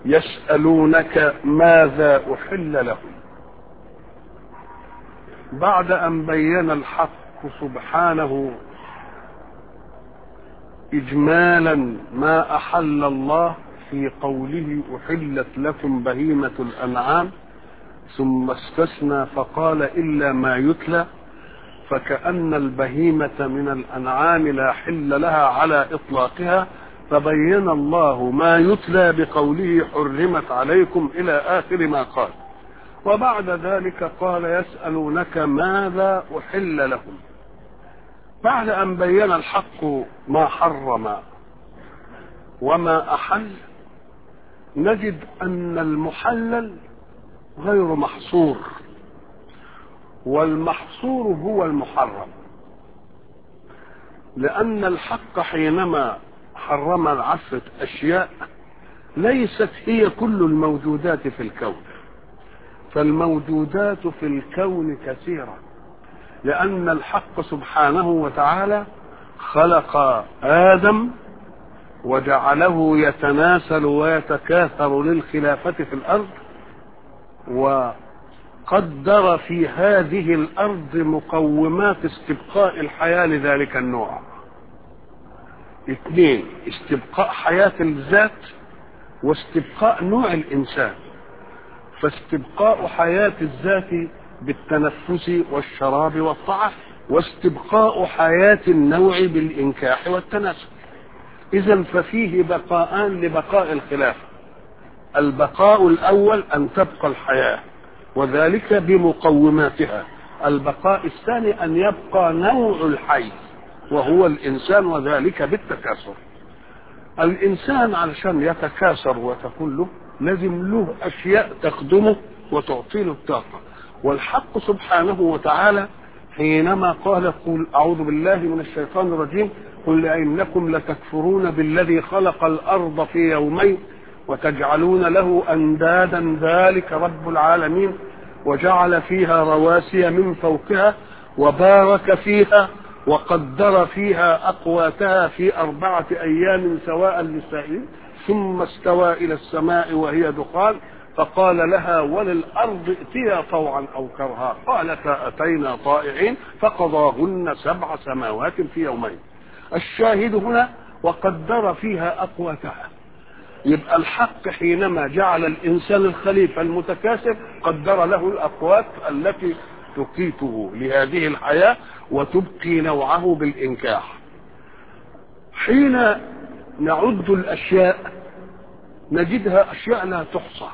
يسألونك ماذا أحل لهم بعد أن بين الحق سبحانه إجمالا ما أحل الله في قوله أحلت لكم بهيمة الأنعام ثم استثنى فقال إلا ما يتلى فكأن البهيمة من الأنعام لا حل لها على إطلاقها فبين الله ما يتلى بقوله حرمت عليكم إلى آخر ما قال وبعد ذلك قال يسألونك ماذا أحل لهم بعد أن بين الحق ما حرم وما أحل نجد أن المحلل غير محصور والمحصور هو المحرم لأن الحق حينما حرم عشرة أشياء ليست هي كل الموجودات في الكون فالموجودات في الكون كثيرة لأن الحق سبحانه وتعالى خلق آدم وجعله يتناسل ويتكاثر للخلافة في الأرض وقدر في هذه الأرض مقومات استبقاء الحياة لذلك النوع اثنين استبقاء حياة الذات واستبقاء نوع الإنسان فاستبقاء حياة الذات بالتنفس والشراب والطعام واستبقاء حياة النوع بالإنكاح والتناسل إذا ففيه بقاءان لبقاء الخلافة البقاء الأول أن تبقى الحياة وذلك بمقوماتها البقاء الثاني أن يبقى نوع الحي وهو الإنسان وذلك بالتكاثر الإنسان علشان يتكاثر وتكون له لازم له أشياء تخدمه وتعطي له الطاقة والحق سبحانه وتعالى حينما قال قل أعوذ بالله من الشيطان الرجيم قل إنكم لتكفرون بالذي خلق الأرض في يومين وتجعلون له أندادا ذلك رب العالمين وجعل فيها رواسي من فوقها وبارك فيها وقدر فيها أقواتها في أربعة أيام سواء للسائلين ثم استوى إلى السماء وهي دخان فقال لها وللأرض ائتيا طوعا أو كرها قالتا أتينا طائعين فقضاهن سبع سماوات في يومين الشاهد هنا وقدر فيها أقواتها يبقى الحق حينما جعل الإنسان الخليفة المتكاثر قدر له الأقوات التي تقيته لهذه الحياة وتبقي نوعه بالإنكاح حين نعد الأشياء نجدها أشياء لا تحصى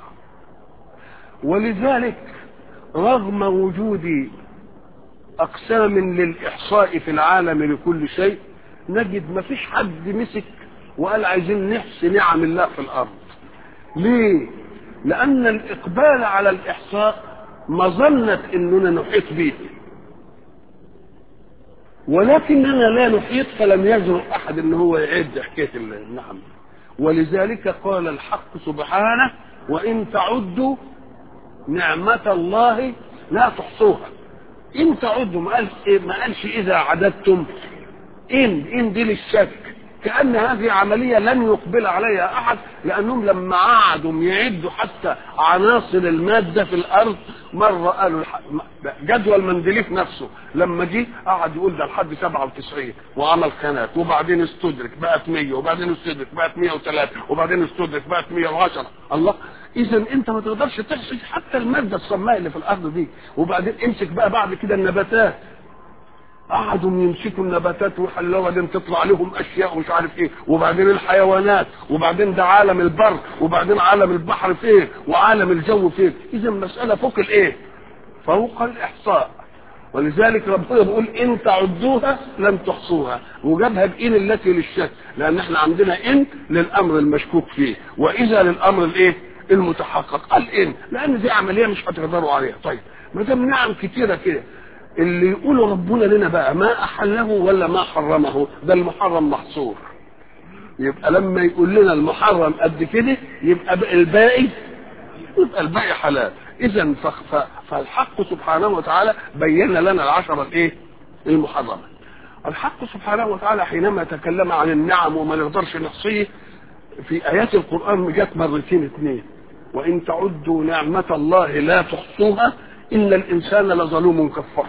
ولذلك رغم وجود أقسام للإحصاء في العالم لكل شيء نجد ما فيش حد مسك وقال عايزين نحصي نعم الله في الأرض ليه؟ لأن الإقبال على الإحصاء مظنة أننا نحيط به ولكننا لا نحيط فلم يجرؤ أحد أن هو يعد حكاية النعم ولذلك قال الحق سبحانه وإن تعدوا نعمة الله لا تحصوها إن تعدوا ما قالش, ما قالش إذا عددتم إن إن دي للشك كأن هذه عملية لن يقبل عليها أحد لأنهم لما قعدوا يعدوا حتى عناصر المادة في الأرض مرة قالوا جدول مندليف نفسه لما جه قعد يقول ده لحد 97 وعمل خانات وبعدين استدرك بقت 100 وبعدين استدرك بقت 103 وبعدين استدرك بقت 110 الله اذا انت ما تقدرش تحصي حتى الماده الصماء اللي في الارض دي وبعدين امسك بقى بعد كده النباتات قعدوا يمسكوا النباتات ويحلوها وبعدين تطلع لهم اشياء ومش عارف ايه وبعدين الحيوانات وبعدين ده عالم البر وبعدين عالم البحر فين وعالم الجو فين اذا مساله فوق الايه فوق الاحصاء ولذلك ربنا بيقول ان تعدوها لم تحصوها وجابها بان التي للشك لان احنا عندنا ان للامر المشكوك فيه واذا للامر الايه المتحقق قال ان لان دي عمليه مش هتقدروا عليها طيب ما دام نعم كتيره كده اللي يقولوا ربنا لنا بقى ما احله ولا ما حرمه ده المحرم محصور يبقى لما يقول لنا المحرم قد كده يبقى الباقي يبقى الباقي حلال اذا فالحق سبحانه وتعالى بين لنا العشره الايه المحرمه الحق سبحانه وتعالى حينما تكلم عن النعم وما نقدرش نحصيه في ايات القران جت مرتين اثنين وان تعدوا نعمه الله لا تحصوها ان الانسان لظلوم كفار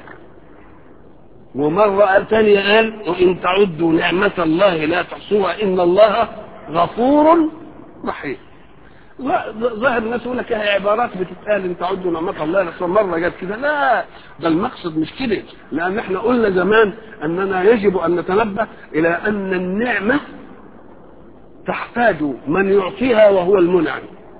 ومرة ثانية قال وإن تعدوا نعمة الله لا تحصوها إن الله غفور رحيم ظاهر الناس يقول لك هي عبارات بتتقال ان تعدوا نعمة الله بس مرة جت كده لا ده المقصد مش كده لأن احنا قلنا زمان أننا يجب أن نتنبه إلى أن النعمة تحتاج من يعطيها وهو المنعم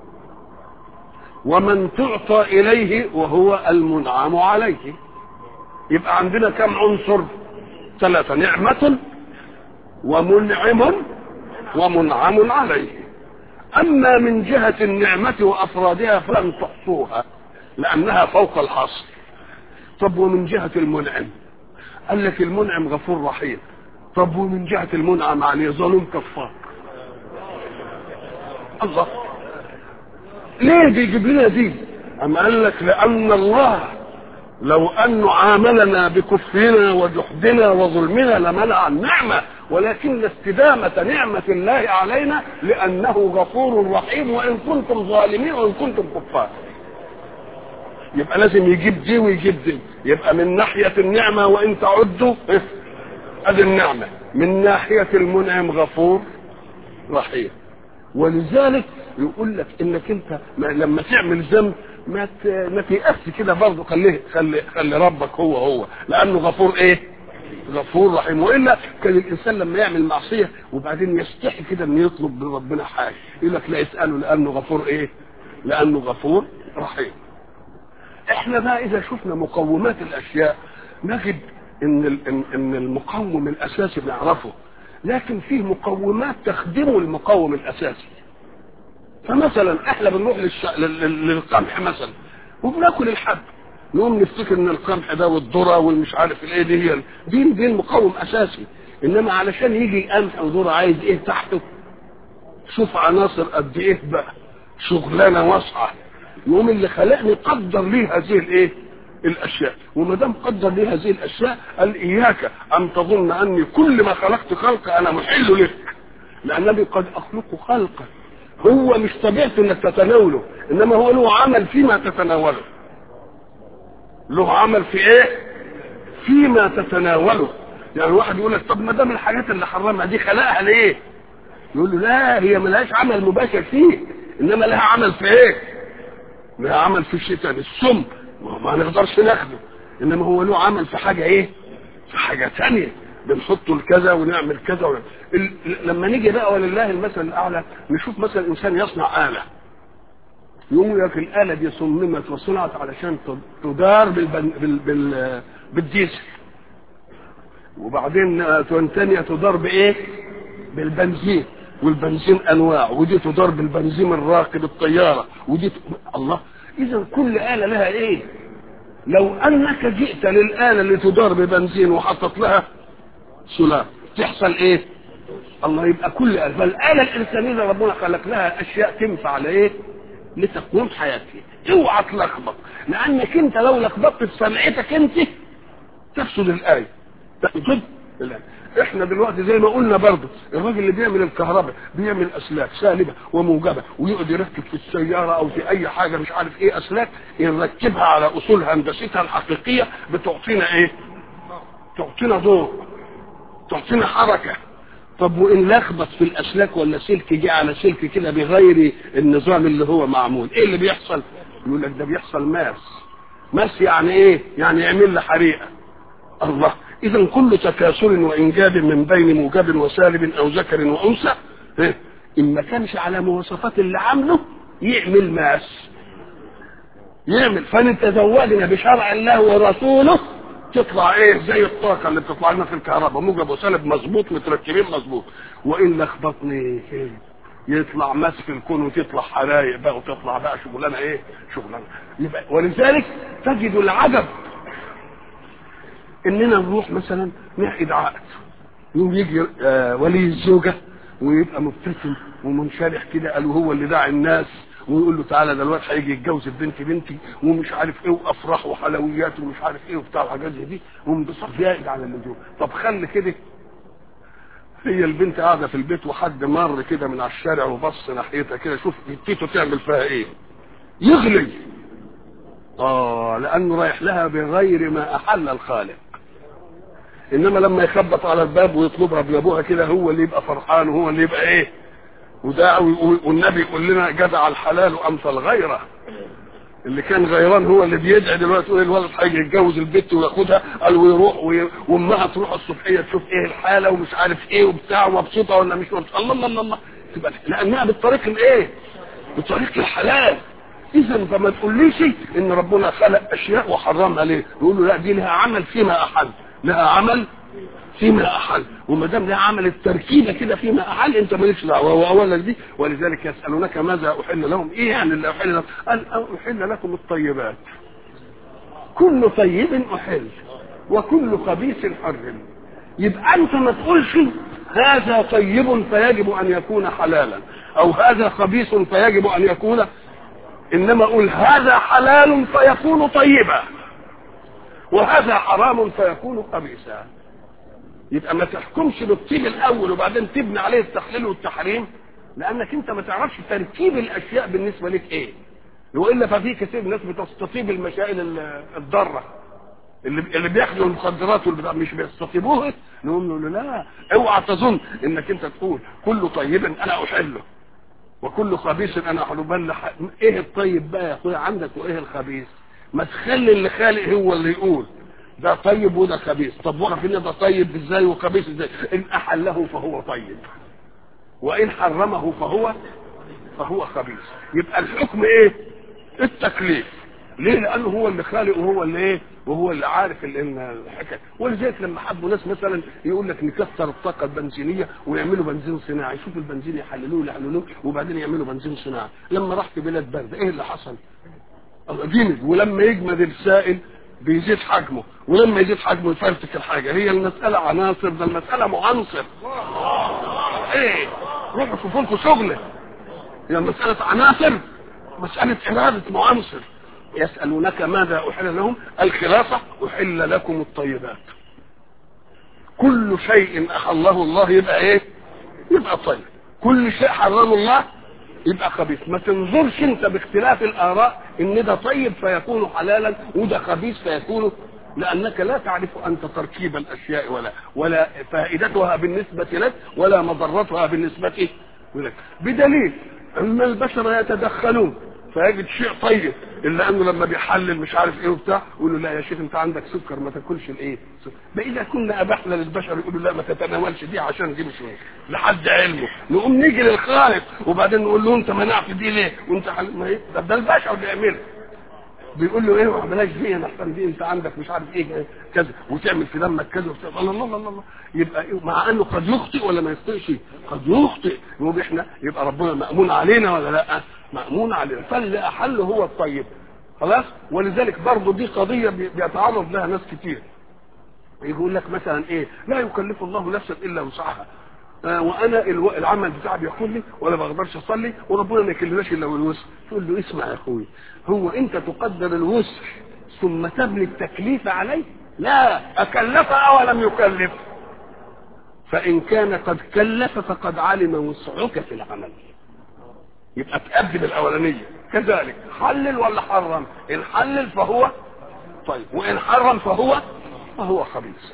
ومن تعطى إليه وهو المنعم عليه يبقى عندنا كم عنصر ثلاثة نعمة ومنعم ومنعم عليه أما من جهة النعمة وأفرادها فلن تحصوها لأنها فوق الحصر طب ومن جهة المنعم قال لك المنعم غفور رحيم طب ومن جهة المنعم عليه ظلوم كفار الله ليه بيجيب لنا دي أما قال لك لأن الله لو أنه عاملنا بكفرنا وجحدنا وظلمنا لمنع النعمة ولكن استدامة نعمة الله علينا لأنه غفور رحيم وإن كنتم ظالمين وإن كنتم كفار يبقى لازم يجيب دي ويجيب دي يبقى من ناحية النعمة وإن تعدوا أدي النعمة من ناحية المنعم غفور رحيم ولذلك يقول لك انك انت لما تعمل ذنب ما ما تيأس كده برضه خليه خلي خلي ربك هو هو لانه غفور ايه؟ غفور رحيم والا كان الانسان لما يعمل معصيه وبعدين يستحي كده انه يطلب من ربنا حاجه يقول لك لا اساله لانه غفور ايه؟ لانه غفور رحيم. احنا بقى اذا شفنا مقومات الاشياء نجد ان ان ان المقوم الاساسي بنعرفه لكن فيه مقومات تخدم المقوم الاساسي فمثلا احنا بنروح للش... لل... للقمح مثلا وبناكل الحب نقوم نفتكر ان القمح ده والذره والمش عارف الايه دي هي دي دي المقوم اساسي انما علشان يجي قمح وذره عايز ايه تحته شوف عناصر قد ايه بقى شغلانه واسعه يقوم اللي خلقني قدر لي هذه الايه الاشياء وما دام قدر لي هذه الاشياء قال اياك ان تظن اني كل ما خلقت خلق انا محل لك لانني قد اخلق خلقا هو مش طبيعته انك تتناوله انما هو له عمل فيما تتناوله له عمل في ايه فيما تتناوله يعني واحد يقول لك طب ما دام الحاجات اللي حرمها دي خلقها ليه يقول له لا هي ملهاش عمل مباشر فيه انما لها عمل في ايه لها عمل في الشتاء السم ما نقدرش ناخده انما هو له عمل في حاجه ايه في حاجه ثانيه بنحطه لكذا ونعمل كذا ونعمل. ال... لما نيجي بقى ولله المثل الاعلى نشوف مثلا انسان يصنع اله يقول لك الاله دي صممت وصنعت علشان تدار بالبن... بال... بال... بالديزل وبعدين ثانيه تدار بايه بالبنزين والبنزين انواع ودي تدار بالبنزين الراكب الطياره ودي ت... الله اذا كل اله لها ايه لو انك جئت للاله اللي تدار ببنزين وحطت لها سلام تحصل ايه الله يبقى كل آلة فالآلة الإنسانية اللي ربنا خلق لها أشياء تنفع لإيه؟ لتقويم حياتك اوعى تلخبط لأنك أنت لو لخبطت في صنعتك أنت تفسد الآية تفسد الآية احنا دلوقتي زي ما قلنا برضه الراجل اللي بيعمل الكهرباء بيعمل اسلاك سالبه وموجبه ويقعد يركب في السياره او في اي حاجه مش عارف ايه اسلاك يركبها على اصول هندستها الحقيقيه بتعطينا ايه؟ تعطينا ضوء تعطينا حركه طب وان لخبط في الاسلاك ولا سلك جه على سلك كده بغير النظام اللي هو معمول ايه اللي بيحصل يقول لك ده بيحصل ماس ماس يعني ايه يعني يعمل لي حريقه الله اذا كل تكاثر وانجاب من بين موجب وسالب او ذكر وانثى إيه؟ ان ما كانش على مواصفات اللي عامله يعمل ماس يعمل فنتزوجنا بشرع الله ورسوله تطلع ايه زي الطاقه اللي بتطلع لنا في الكهرباء موجب وسالب مظبوط متركبين مظبوط وان لخبطني يطلع ماس في الكون وتطلع حرايق بقى وتطلع بقى شغلانه ايه شغلانه يبقى ولذلك تجد العجب اننا نروح مثلا نعقد عقد يوم يجي آه ولي الزوجه ويبقى مبتسم ومنشرح كده قالوا هو اللي داعي الناس ويقول له تعالى ده الواد هيجي يتجوز البنت بنتي ومش عارف ايه وافراح وحلويات ومش عارف ايه وبتاع وحاجات زي دي وانبسط زائد على اللزوم طب خلي كده هي البنت قاعده في البيت وحد مر كده من على الشارع وبص ناحيتها كده شوف تيتو تعمل فيها ايه يغلي اه لانه رايح لها بغير ما احل الخالق انما لما يخبط على الباب ويطلبها بابوها كده هو اللي يبقى فرحان وهو اللي يبقى ايه وده والنبي يقول لنا جدع الحلال امثل غيره اللي كان غيران هو اللي بيدعي دلوقتي يقول الولد هيجي يتجوز البت وياخدها قال ويروح وي... وامها تروح الصبحيه تشوف ايه الحاله ومش عارف ايه وبتاع ومبسوطه ولا مش مبسوطه الله الله الله, الله. تبقى لانها بالطريق الايه؟ بطريق الحلال اذا فما تقوليش ان ربنا خلق اشياء وحرمها ليه؟ يقول له لا دي لها عمل فيما احل لها عمل فيما احل وما دام لها عمل التركيبه كده فيما احل انت مالكش دعوه وهو اولا دي ولذلك يسالونك ماذا احل لهم ايه يعني اللي احل لهم قال احل لكم الطيبات كل طيب احل وكل خبيث حرم يبقى انت ما تقولش هذا طيب فيجب ان يكون حلالا او هذا خبيث فيجب ان يكون انما اقول هذا حلال فيكون طيبا وهذا حرام فيكون خبيثا يبقى ما تحكمش بالطيب الاول وبعدين تبني عليه التحليل والتحريم لانك انت ما تعرفش تركيب الاشياء بالنسبه لك ايه والا ففي كثير من الناس بتستطيب المسائل الضاره اللي اللي بياخدوا المخدرات والبتاع مش بيستطيبوها نقول له لا اوعى تظن انك انت تقول كل طيب انا احله وكل خبيث انا احله بل ايه الطيب بقى يا اخويا عندك وايه الخبيث ما تخلي اللي خالق هو اللي يقول ده طيب وده خبيث طب واقف ان ده طيب ازاي وخبيث ازاي ان احله فهو طيب وان حرمه فهو فهو خبيث يبقى الحكم ايه التكليف ليه لانه هو اللي خالق وهو اللي ايه وهو اللي عارف الحكايه ولذلك لما حبوا ناس مثلا يقول لك نكثر الطاقه البنزينيه ويعملوا بنزين صناعي يشوفوا البنزين يحللوه يحللوه وبعدين يعملوا بنزين صناعي لما راح في بلاد بارده ايه اللي حصل؟ جمد ولما يجمد السائل بيزيد حجمه ولما يزيد حجمه يفرتك الحاجه هي المساله عناصر ده المساله معنصر ايه روحوا شوفوا لكم شغله هي مساله عناصر مساله اراده معنصر يسالونك ماذا احل لهم الخلاصه احل لكم الطيبات كل شيء احله الله يبقى ايه يبقى طيب كل شيء حرمه الله يبقى خبيث ما تنظرش انت باختلاف الاراء ان ده طيب فيكون حلالا وده خبيث فيكون لانك لا تعرف انت تركيب الاشياء ولا ولا فائدتها بالنسبه لك ولا مضرتها بالنسبه لك بدليل ان البشر يتدخلون فيجد شيء طيب الا انه لما بيحلل مش عارف ايه وبتاع يقول له لا يا شيخ انت عندك سكر ما تاكلش الايه فاذا كنا ابحنا للبشر يقولوا لا ما تتناولش دي عشان دي مش ايه لحد علمه نقوم نيجي للخالق وبعدين نقول له انت منعت دي ليه وانت حل... ما ايه ده, ده البشر بيعملها بيقول له ايه ما عملناش دي انا احسن دي انت عندك مش عارف ايه كذا وتعمل في دمك كذا وبتاع الله الله الله الله يبقى إيه؟ مع انه قد يخطئ ولا ما يخطئش قد يخطئ يبقى احنا يبقى ربنا مامون علينا ولا لا مامون علينا فاللي احل هو الطيب خلاص ولذلك برضه دي قضيه بيتعرض لها ناس كتير يقول لك مثلا ايه لا يكلف الله نفسا الا وسعها آه وانا الو... العمل بتاعي بياخد لي ولا بقدرش اصلي وربنا ما يكلمناش الا بالوسع تقول له اسمع يا اخوي هو انت تقدر الوسع ثم تبني التكليف عليه لا اكلف او لم يكلف فان كان قد كلف فقد علم وسعك في العمل يبقى تأدب الاولانيه كذلك حلل ولا حرم ان حلل فهو طيب وان حرم فهو فهو خبيث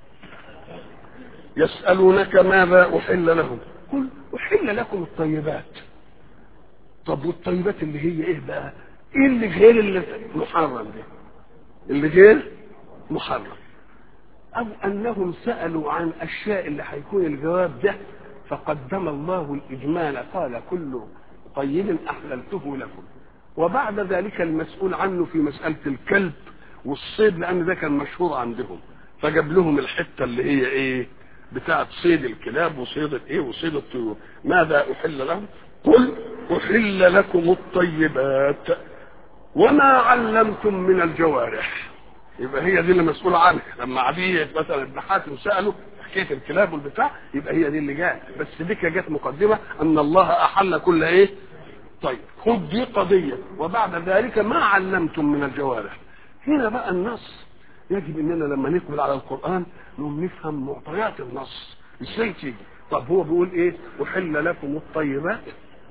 يسألونك ماذا أحل لهم قل أحل لكم الطيبات طب والطيبات اللي هي ايه بقى ايه اللي غير اللي محرم ده اللي غير محرم او انهم سألوا عن اشياء اللي هيكون الجواب ده فقدم الله الاجمال قال كل طيب احللته لكم وبعد ذلك المسؤول عنه في مسألة الكلب والصيد لان ده كان مشهور عندهم فجاب لهم الحتة اللي هي ايه بتاعة صيد الكلاب وصيد الايه وصيد الطيور ماذا احل لهم قل احل لكم الطيبات وما علمتم من الجوارح يبقى هي دي اللي مسؤول عنها لما عدي مثلا ابن حاتم ساله حكايه الكلاب والبتاع يبقى هي دي اللي جاء بس دي جت مقدمه ان الله احل كل ايه طيب خد دي قضيه وبعد ذلك ما علمتم من الجوارح هنا بقى النص يجب اننا لما نقبل على القران نقوم نفهم معطيات النص ازاي تيجي طب هو بيقول ايه احل لكم الطيبات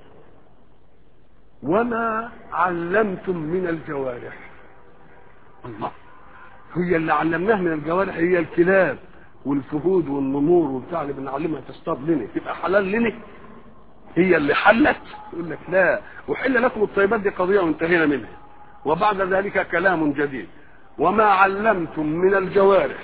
وما علمتم من الجوارح الله هي اللي علمناها من الجوارح هي الكلاب والفهود والنمور وبتاع اللي بنعلمها تصطاد لنا تبقى حلال لنا هي اللي حلت يقول لك لا احل لكم الطيبات دي قضيه وانتهينا منها وبعد ذلك كلام جديد وما علمتم من الجوارح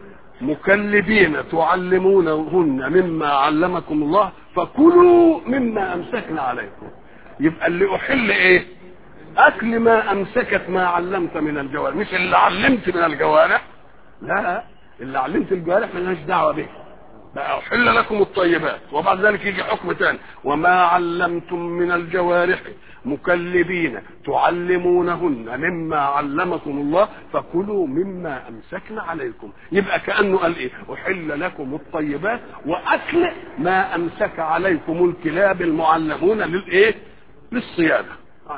مكلبين تعلمونهن مما علمكم الله فكلوا مما امسكنا عليكم يبقى اللي احل ايه اكل ما امسكت ما علمت من الجوارح مش اللي علمت من الجوارح لا اللي علمت الجوارح ملهاش دعوه به بقى احل لكم الطيبات وبعد ذلك يجي حكم ثاني وما علمتم من الجوارح مكلبين تعلمونهن مما علمكم الله فكلوا مما امسكنا عليكم يبقى كانه قال ايه احل لكم الطيبات واكل ما امسك عليكم الكلاب المعلمون للايه للصيانه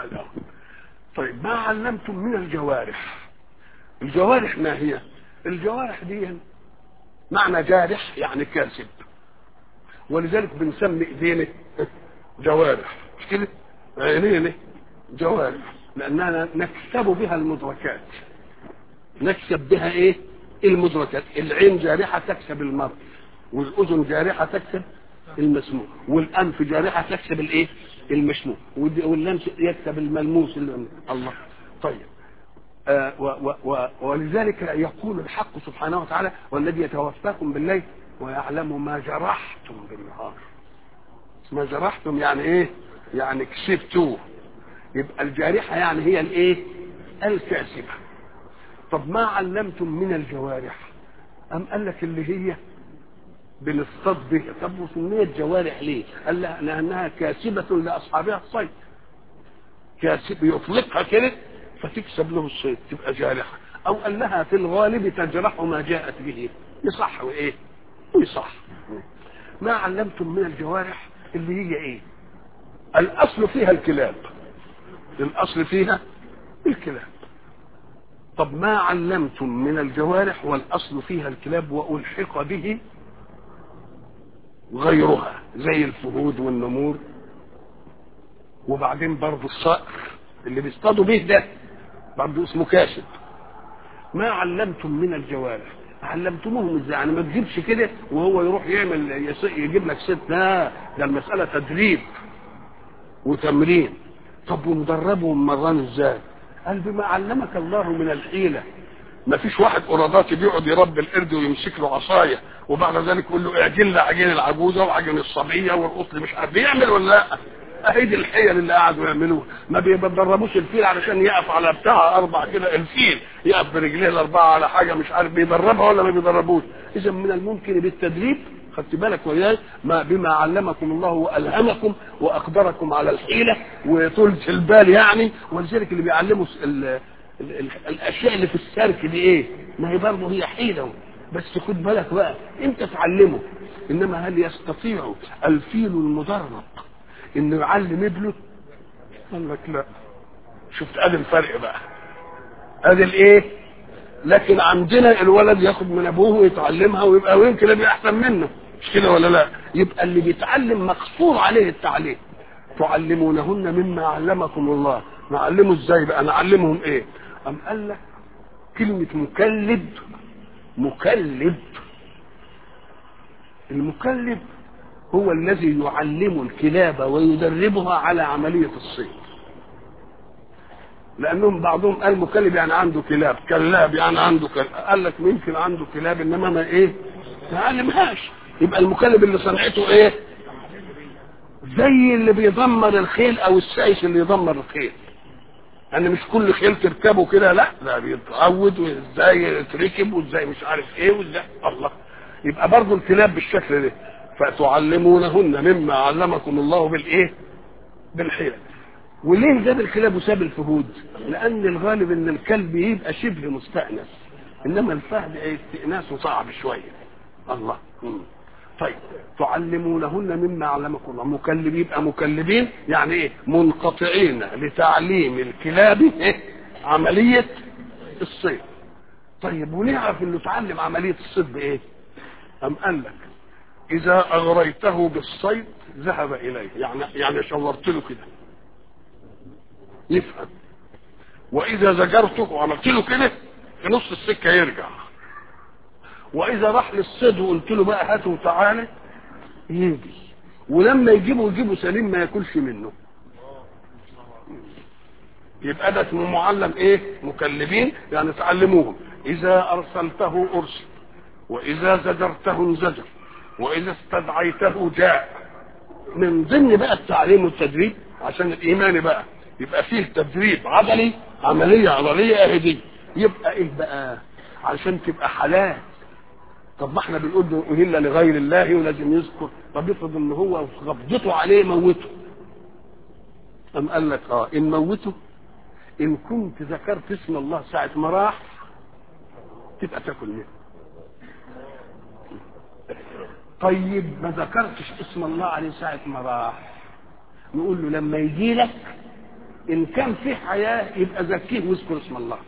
طيب ما علمتم من الجوارح الجوارح ما هي الجوارح دي معنى جارح يعني كاسب ولذلك بنسمي ايدينا جوارح مش كده عينينا جوارح لاننا نكسب بها المدركات نكسب بها ايه المدركات العين جارحه تكسب المرء والاذن جارحه تكسب المسموع والانف جارحه تكسب الايه المشموع واللمس يكسب الملموس الله طيب آه و و ولذلك يقول الحق سبحانه وتعالى والذي يتوفاكم بالليل ويعلم ما جرحتم بالنهار ما جرحتم يعني ايه يعني كسبتوه يبقى الجارحه يعني هي الايه الكاسبه طب ما علمتم من الجوارح ام قال لك اللي هي بنصطاد بها طب وسميت جوارح ليه قال لانها كاسبه لاصحابها الصيد كاسب يطلقها كده فتكسب له الصيد تبقى جارحه او قال لها في الغالب تجرح ما جاءت به يصح وايه يصح ما علمتم من الجوارح اللي هي ايه الاصل فيها الكلاب الاصل فيها الكلاب طب ما علمتم من الجوارح والاصل فيها الكلاب والحق به غيرها زي الفهود والنمور وبعدين برضه الصقر اللي بيصطادوا به ده برضه اسمه كاسب ما علمتم من الجوارح علمتموهم ازاي يعني ما تجيبش كده وهو يروح يعمل يجيب لك ست لا ده المساله تدريب وتمرين طب ومدربهم مران ازاي قال بما علمك الله من الحيله ما فيش واحد قراداتي بيقعد يربي القرد ويمسك له عصايه وبعد ذلك يقول له اعجن لي عجين العجوزه وعجين الصبيه والقط مش عارف بيعمل ولا لا اهي دي الحيل اللي قعدوا يعملوها ما بيدربوش الفيل علشان يقف على بتاع اربع كده الفيل يقف برجليه الاربعه على حاجه مش عارف بيدربها ولا ما بيدربوش اذا من الممكن بالتدريب خدت بالك وياي ما بما علمكم الله والهمكم واقدركم على الحيله وطولة البال يعني ولذلك اللي بيعلموا ال ال ال الاشياء اللي في السرك دي ايه؟ ما هي برضه هي حيله بس خد بالك بقى انت تعلمه انما هل يستطيع الفيل المدرب انه يعلم ابنه؟ قال لك لا شفت ادي الفرق بقى ادي الايه؟ لكن عندنا الولد ياخد من ابوه ويتعلمها ويبقى ويمكن يبقى احسن منه مش كده ولا لا؟ يبقى اللي بيتعلم مقصور عليه التعليم تعلمونهن مما علمكم الله نعلمه ازاي بقى نعلمهم ايه ام قال لك كلمة مكلب مكلب المكلب هو الذي يعلم الكلاب ويدربها على عملية الصيد لانهم بعضهم قال مكلب يعني عنده كلاب كلاب يعني عنده كلاب قال لك ممكن عنده كلاب انما ما ايه ما علمهاش يبقى المكلب اللي صنعته ايه زي اللي بيدمر الخيل او السايس اللي يدمر الخيل يعني مش كل خيل تركبه كده لا ده بيتعود وازاي يتركب وازاي مش عارف ايه وازاي الله يبقى برضه الكلاب بالشكل ده فتعلمونهن مما علمكم الله بالايه بالحيل وليه جاب الكلاب وساب الفهود لان الغالب ان الكلب يبقى شبه مستأنس انما الفهد استئناسه صعب شويه الله مم. طيب تعلمونهن مما علمكم الله مكلب يبقى مكلبين يعني ايه منقطعين لتعليم الكلاب إيه؟ عملية الصيد طيب ونعرف انه تعلم عملية الصيد بايه ام قال لك اذا اغريته بالصيد ذهب اليه يعني يعني شورت له كده يفهم واذا زجرته وعملت له كده في نص السكه يرجع واذا راح للصيد وقلت له بقى هاته وتعالى يجي ولما يجيبه يجيبه سليم ما ياكلش منه يبقى ده اسمه معلم ايه مكلبين يعني تعلموهم اذا ارسلته ارسل واذا زجرته انزجر واذا استدعيته جاء من ضمن بقى التعليم والتدريب عشان الايمان بقى يبقى فيه تدريب عضلي عمليه عضليه اهدي يبقى ايه بقى علشان تبقى حلال طب ما احنا بنقول له اهل لغير الله ولازم يذكر طب افرض ان هو غضته عليه موته ام قال لك اه ان موته ان كنت ذكرت اسم الله ساعة ما راح تبقى تاكل منه طيب ما ذكرتش اسم الله عليه ساعة ما راح نقول له لما يجي لك ان كان في حياة يبقى زكيه واذكر اسم الله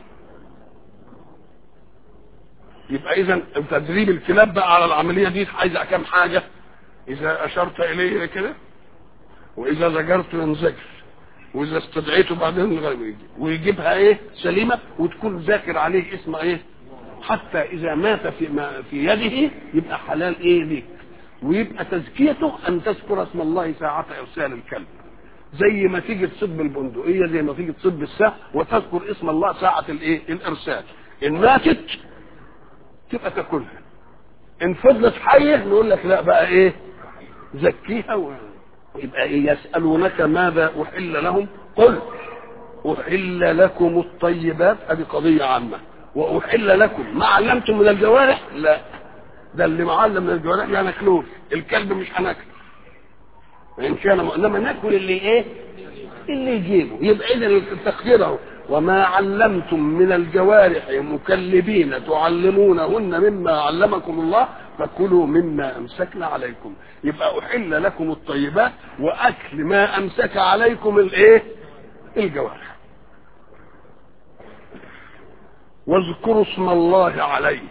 يبقى اذا تدريب الكلاب بقى على العملية دي عايزة كام حاجة اذا اشرت اليه كده واذا زجرت ينزجر واذا استدعيته بعدين يجي ويجيبها ايه سليمه وتكون ذاكر عليه اسم ايه حتى اذا مات في ما في يده يبقى حلال ايه ليك ويبقى تزكيته ان تذكر اسم الله ساعه ارسال الكلب زي ما تيجي تصب بالبندقيه زي ما تيجي تصب السهم وتذكر اسم الله ساعه الايه الارسال ان ماتت تبقى تاكلها ان فضلت حيه نقول لك لا بقى ايه زكيها و... يبقى إيه يسألونك ماذا أحل لهم قل أحل لكم الطيبات هذه قضية عامة وأحل لكم ما علمتم من الجوارح لا ده اللي معلم من الجوارح يعني ناكلوش الكلب مش هناكله إن كان انما ناكل اللي ايه اللي يجيبه يبقى اذا التقدير اهو وما علمتم من الجوارح مكلبين تعلمونهن مما علمكم الله فكلوا مما امسكنا عليكم يبقى احل لكم الطيبات واكل ما امسك عليكم الايه الجوارح واذكروا اسم الله عليه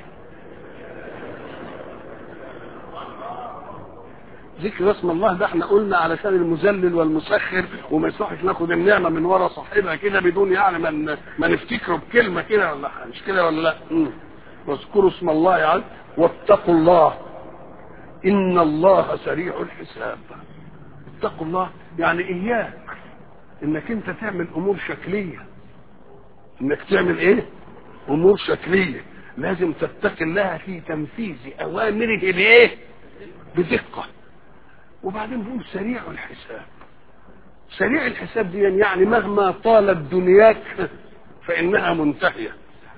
ذكر اسم الله ده احنا قلنا علشان المذلل والمسخر وما يصحش ناخد النعمه من ورا صاحبها كده بدون يعني ما ما نفتكره بكلمه كده ولا مش كده ولا لا واذكروا اسم الله عليه واتقوا الله ان الله سريع الحساب اتقوا الله يعني اياك انك انت تعمل امور شكليه انك تعمل ايه امور شكليه لازم تتقي الله في تنفيذ اوامره بايه بدقه وبعدين بيقول سريع الحساب سريع الحساب دي يعني مهما طالت دنياك فانها منتهيه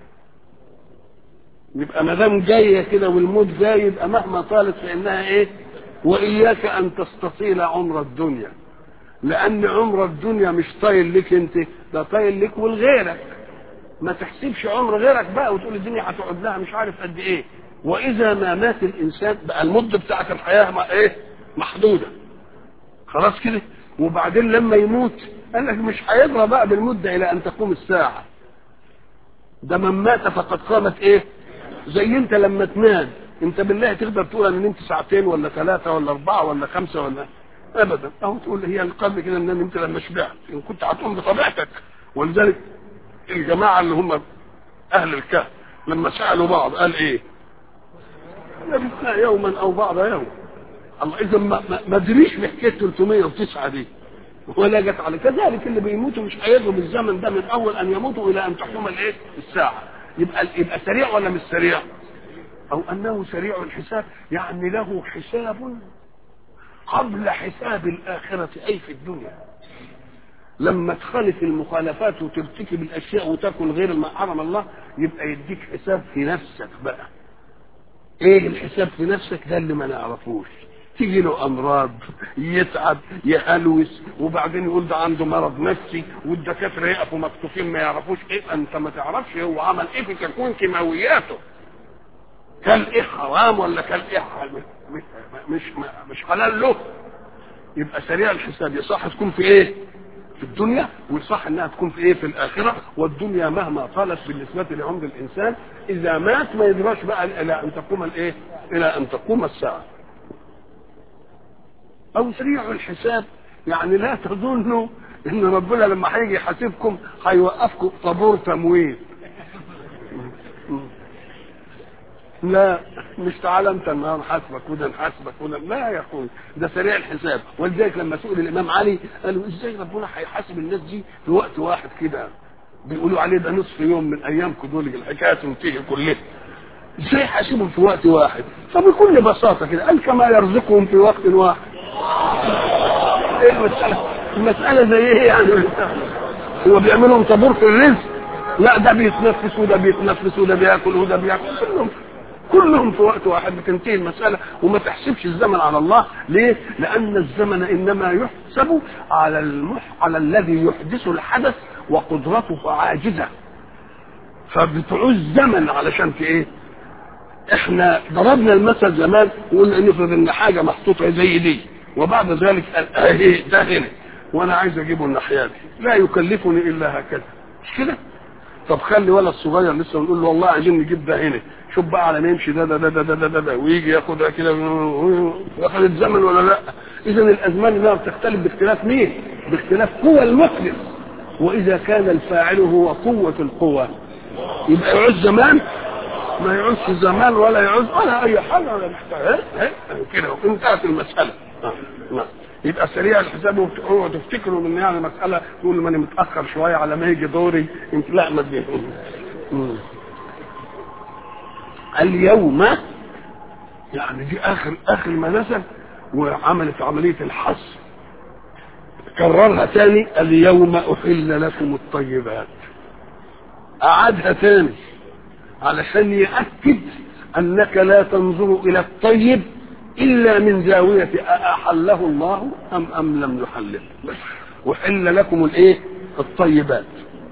يبقى ما دام جايه كده والموت جاي يبقى مهما طالت فانها ايه واياك ان تستطيل عمر الدنيا لان عمر الدنيا مش طايل لك انت ده طايل لك ولغيرك ما تحسبش عمر غيرك بقى وتقول الدنيا هتقعد لها مش عارف قد ايه واذا ما مات الانسان بقى المده بتاعت الحياه ما ايه محدوده خلاص كده وبعدين لما يموت قال لك مش هيضرب بقى بالمده الى ان تقوم الساعه ده من مات فقد قامت ايه زي انت لما تنام انت بالله تقدر تقول انا نمت ساعتين ولا ثلاثه ولا اربعه ولا خمسه ولا ابدا اهو تقول هي القلب كده ان انت لما شبعت ان كنت هتقوم بطبيعتك ولذلك الجماعه اللي هم اهل الكهف لما سالوا بعض قال ايه لبثنا يوما او بعض يوم الله اذا ما ما ادريش بحكايه 309 دي ولا جت على كذلك اللي بيموتوا مش هيضرب الزمن ده من اول ان يموتوا الى ان تقوم الايه الساعه يبقى يبقى سريع ولا مش سريع او انه سريع الحساب يعني له حساب قبل حساب الاخره اي في الدنيا لما تخالف المخالفات وترتكب الاشياء وتاكل غير ما حرم الله يبقى يديك حساب في نفسك بقى ايه الحساب في نفسك ده اللي ما نعرفوش تيجي له امراض يتعب يهلوس وبعدين يقول ده عنده مرض نفسي والدكاتره يقفوا مكتوفين ما يعرفوش ايه انت ما تعرفش هو عمل ايه في تكوين كيماوياته كان ايه حرام ولا كان ايه حرام مش مش مش حلال له يبقى سريع الحساب يصح تكون في ايه في الدنيا ويصح انها تكون في ايه في الاخره والدنيا مهما طالت بالنسبه لعمر الانسان اذا مات ما يدراش بقى الى ان تقوم الايه الى ان تقوم الساعه او سريع الحساب يعني لا تظنوا ان ربنا لما هيجي يحاسبكم هيوقفكم طابور تموين لا مش تعالى انت النهار نحاسبك وده نحاسبك وده لا يا اخوي ده سريع الحساب ولذلك لما سئل الامام علي قالوا ازاي ربنا هيحاسب الناس دي في وقت واحد كده بيقولوا عليه ده نصف يوم من ايامكم دول الحكايه تنتهي كلها ازاي حاسبهم في وقت واحد فبكل بساطه كده قال كما يرزقهم في وقت واحد ايه المساله المساله زي ايه يعني هو بيعملهم طابور في الرزق لا ده بيتنفس وده بيتنفس وده بياكل وده بياكل كلهم كلهم في وقت واحد بتنتهي المسألة وما تحسبش الزمن على الله ليه؟ لأن الزمن إنما يحسب على المح... على الذي يحدث الحدث وقدرته عاجزة فبتعوز زمن علشان في إيه؟ احنا ضربنا المثل زمان وقلنا نفرض ان حاجه محطوطه زي دي وبعد ذلك قال اهي ده هنا وانا عايز اجيبه الناحيه دي لا يكلفني الا هكذا مش كده طب خلي ولد صغير لسه ونقول له والله عايزين نجيب ده هنا شوف بقى على ما يمشي ده ده ده ده ده, ده, ده, ده ويجي ياخدها كده واخد زمن ولا لا اذا الازمان انها بتختلف باختلاف مين باختلاف قوى المخلص واذا كان الفاعل هو قوه القوى يبقى يعوز زمان ما يعوزش زمان ولا يعوز ولا اي حاجه ولا محتاج كده انتهت المساله آه. نعم يبقى سريع الحساب وتقعدوا تفتكروا ان يعني مساله تقول ما انا متاخر شويه على ما يجي دوري انت لا ما تجي اليوم يعني دي اخر اخر ما نزل وعملت عمليه الحصر كررها تاني اليوم احل لكم الطيبات اعادها تاني علشان ياكد انك لا تنظر الى الطيب الا من زاويه احله الله ام ام لم يحلله احل لكم الايه الطيبات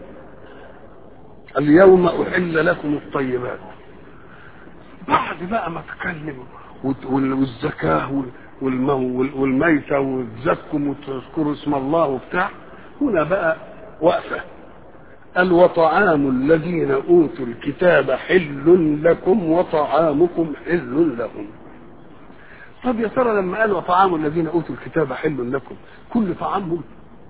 اليوم احل لكم الطيبات بعد بقى ما تكلم والزكاه والميتة وتزكم وتذكروا اسم الله وبتاع هنا بقى وقفة قال وطعام الذين أوتوا الكتاب حل لكم وطعامكم حل لهم طب يا ترى لما قال وطعام الذين أوتوا الكتاب حل لكم كل طعامهم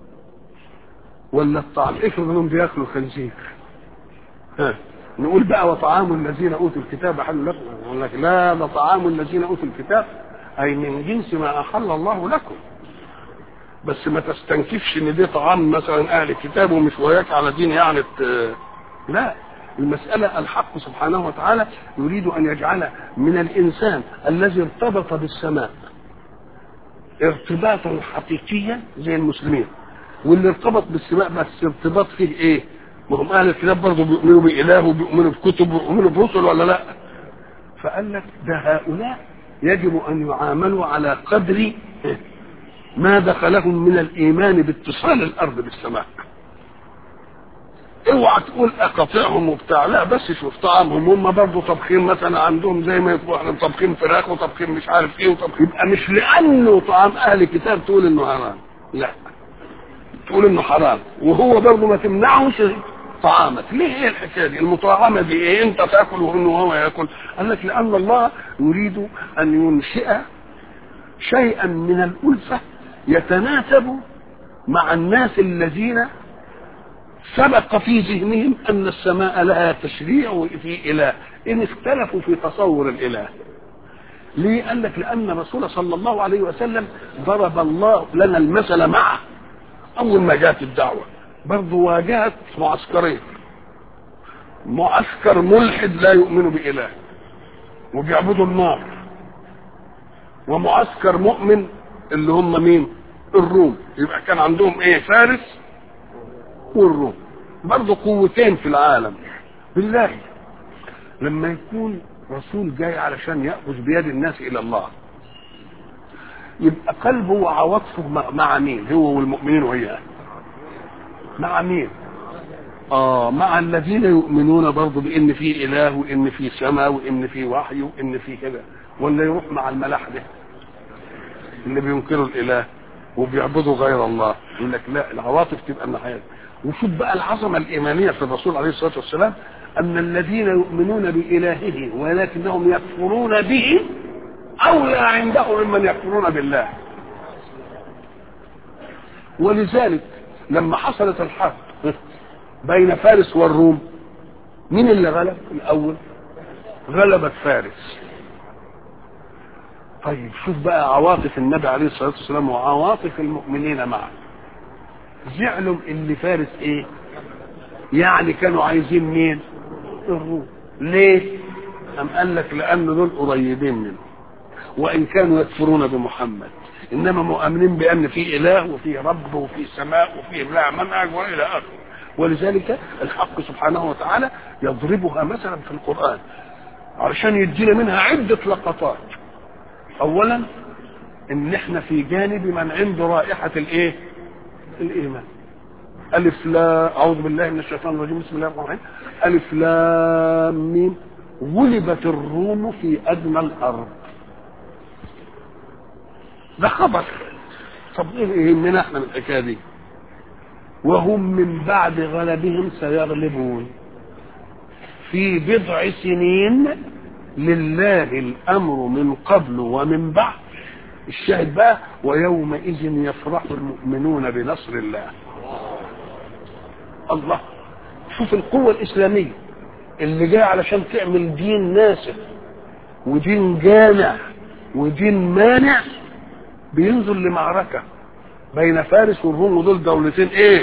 ولا الطعام افرض انهم بياكلوا خنزير ها نقول بقى وطعام الذين اوتوا الكتاب حل لكم يقول لك لا ده طعام الذين اوتوا الكتاب اي من جنس ما احل الله لكم بس ما تستنكفش ان دي طعام مثلا اهل الكتاب ومش وياك على دين يعني لا المسألة الحق سبحانه وتعالى يريد أن يجعل من الإنسان الذي ارتبط بالسماء ارتباطا حقيقيا زي المسلمين واللي ارتبط بالسماء بس ارتباط فيه ايه؟ ما هم اهل الكتاب برضه بيؤمنوا باله وبيؤمنوا بكتب وبيؤمنوا برسل ولا لا؟ فقال لك ده هؤلاء يجب ان يعاملوا على قدر ما دخلهم من الايمان باتصال الارض بالسماء. اوعى تقول اقاطعهم وبتاع لا بس شوف طعامهم هم برضه طبخين مثلا عندهم زي ما يبقوا احنا طبخين فراخ وطبخين مش عارف ايه وطبخين يبقى مش لانه طعام اهل الكتاب تقول انه حرام لا تقول انه حرام وهو برضه ما تمنعهش طعامك ليه ايه الحكايه دي المطاعمه دي ايه انت تاكل وانه هو ياكل قال لك لان الله يريد ان ينشئ شيئا من الالفه يتناسب مع الناس الذين سبق في ذهنهم ان السماء لها تشريع في اله ان اختلفوا في تصور الاله ليه قال لك لان الرسول صلى الله عليه وسلم ضرب الله لنا المثل معه اول ما جاءت الدعوه برضه واجهت معسكرين معسكر ملحد لا يؤمن بإله وبيعبدوا النار ومعسكر مؤمن اللي هم مين الروم يبقى كان عندهم ايه فارس والروم برضه قوتين في العالم بالله لما يكون رسول جاي علشان يأخذ بيد الناس إلى الله يبقى قلبه وعواطفه مع مين هو والمؤمنين وإياه مع مين اه مع الذين يؤمنون برضه بان في اله وان في سماء وان في وحي وان في كده ولا يروح مع الملاحده اللي بينكروا الاله وبيعبدوا غير الله يقول لك لا العواطف تبقى الناحيه وشوف بقى العظمه الايمانيه في الرسول عليه الصلاه والسلام ان الذين يؤمنون بالهه ولكنهم يكفرون به اولى عندهم ممن يكفرون بالله ولذلك لما حصلت الحرب بين فارس والروم مين اللي غلب الاول غلبت فارس طيب شوف بقى عواطف النبي عليه الصلاه والسلام وعواطف المؤمنين معه زعلوا اللي فارس ايه يعني كانوا عايزين مين الروم ليه أم قال لك لأن دول قريبين منه وإن كانوا يكفرون بمحمد إنما مؤمنين بأن في إله وفي رب وفي سماء وفي لا منهج وإلى آخره ولذلك الحق سبحانه وتعالى يضربها مثلا في القرآن علشان يدينا منها عدة لقطات أولا إن إحنا في جانب من عنده رائحة الإيه؟ الإيمان ألف لا أعوذ بالله من الشيطان الرجيم بسم الله الرحمن الرحيم ألف لام ميم غلبت الروم في أدنى الأرض ده خبر طب ايه يهمنا احنا من الحكايه دي وهم من بعد غلبهم سيغلبون في بضع سنين لله الامر من قبل ومن بعد الشاهد بقى ويومئذ يفرح المؤمنون بنصر الله الله شوف القوة الإسلامية اللي جاي علشان تعمل دين ناسخ ودين جامع ودين مانع بينزل لمعركة بين فارس والروم ودول دولتين ايه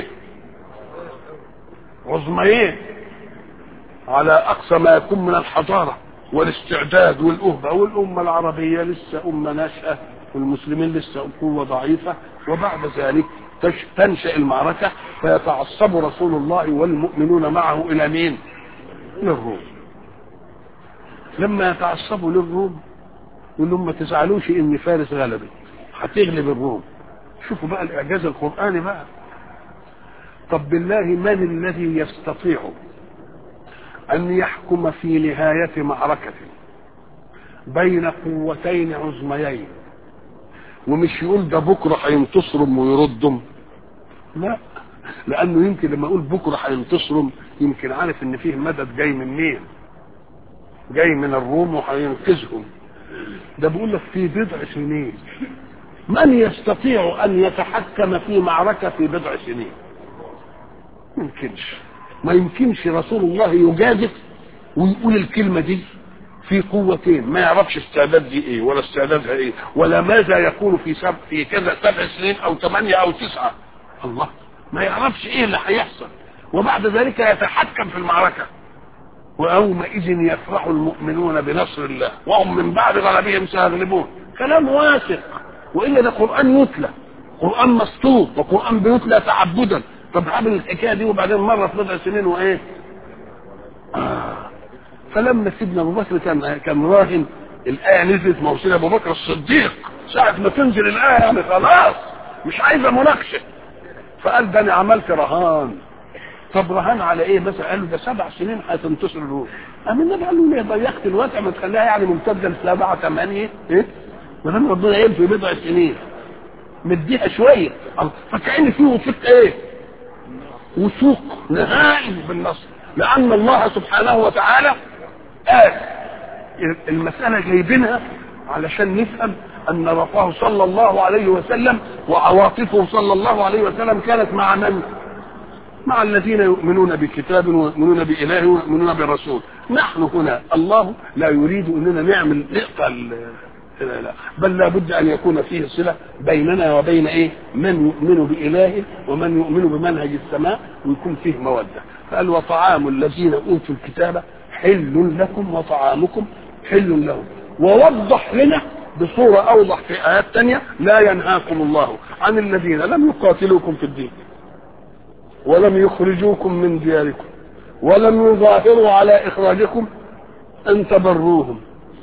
عظميين على اقصى ما يكون من الحضارة والاستعداد والأهبة والأمة العربية لسه أمة ناشئة والمسلمين لسه قوة ضعيفة وبعد ذلك تنشأ المعركة فيتعصب رسول الله والمؤمنون معه إلى مين؟ للروم لما يتعصبوا للروم يقول لهم ما تزعلوش ان فارس غلبت هتغلب الروم شوفوا بقى الاعجاز القراني بقى طب بالله من الذي يستطيع ان يحكم في نهايه معركه بين قوتين عظميين ومش يقول ده بكره هينتصرهم ويردهم لا لانه يمكن لما اقول بكره هينتصرهم يمكن عارف ان فيه مدد جاي من مين جاي من الروم وهينقذهم ده بيقول لك في بضع سنين من يستطيع ان يتحكم في معركه في بضع سنين ما يمكنش ما يمكنش رسول الله يجازف ويقول الكلمه دي في قوتين ما يعرفش استعداد دي ايه ولا استعدادها ايه ولا ماذا يكون في سب في كذا سبع سنين او ثمانيه او تسعه الله ما يعرفش ايه اللي هيحصل وبعد ذلك يتحكم في المعركه ويومئذ يفرح المؤمنون بنصر الله وهم من بعد غلبهم سيغلبون كلام واثق والا ده قران يتلى قران مسطور وقران بيتلى تعبدا طب عامل الحكايه دي وبعدين مره في بضع سنين وايه آه. فلما سيدنا ابو بكر كان كان راهن الايه نزلت موصله ابو بكر الصديق ساعه ما تنزل الايه يعني خلاص مش عايزه مناقشه فقال ده انا عملت رهان طب رهان على ايه مثلا قال له ده سبع سنين هتنتصر الروم قام النبي قال له ليه ضيقت الوقت ما تخليها يعني ممتده لسبعه ثمانيه ايه ما دام ربنا قال في بضع سنين مديها شويه فكأن فيه وثيق ايه وثوق نهائي بالنصر لان الله سبحانه وتعالى قال المساله جايبينها علشان نفهم ان رفاه صلى الله عليه وسلم وعواطفه صلى الله عليه وسلم كانت مع من؟ مع الذين يؤمنون بكتاب ويؤمنون بإله ويؤمنون برسول نحن هنا الله لا يريد أننا نعمل نقطع لا لا بل لا بد أن يكون فيه صلة بيننا وبين إيه من يؤمن بإله ومن يؤمن بمنهج السماء ويكون فيه مودة قال وطعام الذين أوتوا الكتاب حل لكم وطعامكم حل لهم ووضح لنا بصورة أوضح في آيات تانية لا ينهاكم الله عن الذين لم يقاتلوكم في الدين ولم يخرجوكم من دياركم ولم يظاهروا على إخراجكم أن تبروهم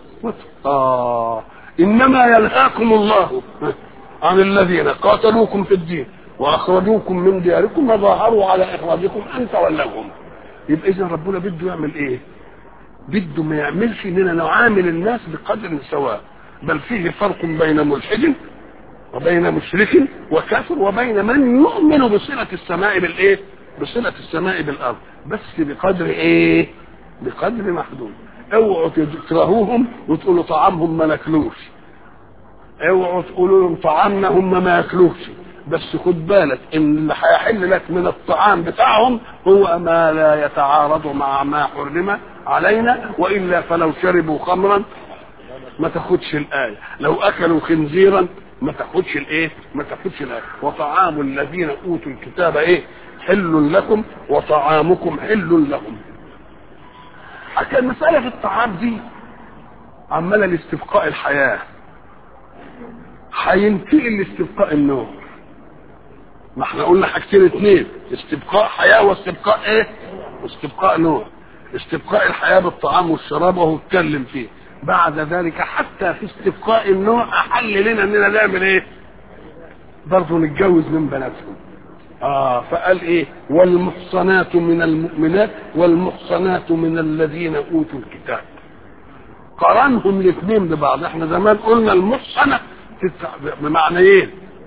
آه إنما ينهاكم الله عن الذين قاتلوكم في الدين وأخرجوكم من دياركم وظاهروا على إخراجكم أن تولوهم يبقى إذا ربنا بده يعمل إيه؟ بده ما يعملش إننا نعامل الناس بقدر سواء بل فيه فرق بين ملحد وبين مشرك وكافر وبين من يؤمن بصلة السماء بالايه؟ بصلة السماء بالارض بس بقدر ايه؟ بقدر محدود اوعوا تكرهوهم وتقولوا طعامهم ما ناكلوش اوعوا تقولوا لهم طعامنا هم ما ياكلوش بس خد بالك ان اللي هيحل لك من الطعام بتاعهم هو ما لا يتعارض مع ما حرم علينا والا فلو شربوا خمرا ما تاخدش الايه لو اكلوا خنزيرا ما تاخدش الايه ما تاخدش الايه وطعام الذين اوتوا الكتاب ايه حل لكم وطعامكم حل لهم حتى المساله في الطعام دي عماله لاستبقاء الحياه هينتقل لاستبقاء النوم ما احنا قلنا حاجتين اتنين استبقاء حياه واستبقاء ايه واستبقاء نوم استبقاء الحياه بالطعام والشراب وهو اتكلم فيه بعد ذلك حتى في استبقاء النوع احل لنا اننا نعمل ايه برضه نتجوز من بناتهم اه فقال ايه والمحصنات من المؤمنات والمحصنات من الذين اوتوا الكتاب قرنهم الاثنين ببعض احنا زمان قلنا المحصنه بمعنى ايه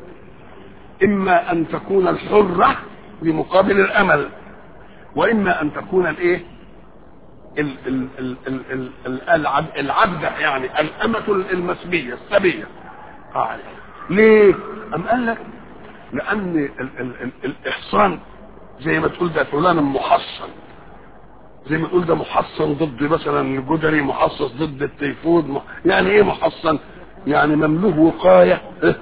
اما ان تكون الحره بمقابل الامل واما ان تكون الايه ال ال ال ال ال ال العبد العبدة يعني الأمة المسبية السبية قال ليه؟ أم قال لك لأن ال ال ال الإحصان زي ما تقول ده فلان محصن زي ما تقول ده محصن ضد مثلا الجدري محصص ضد التيفود مح... يعني ايه محصن؟ يعني مملوك وقاية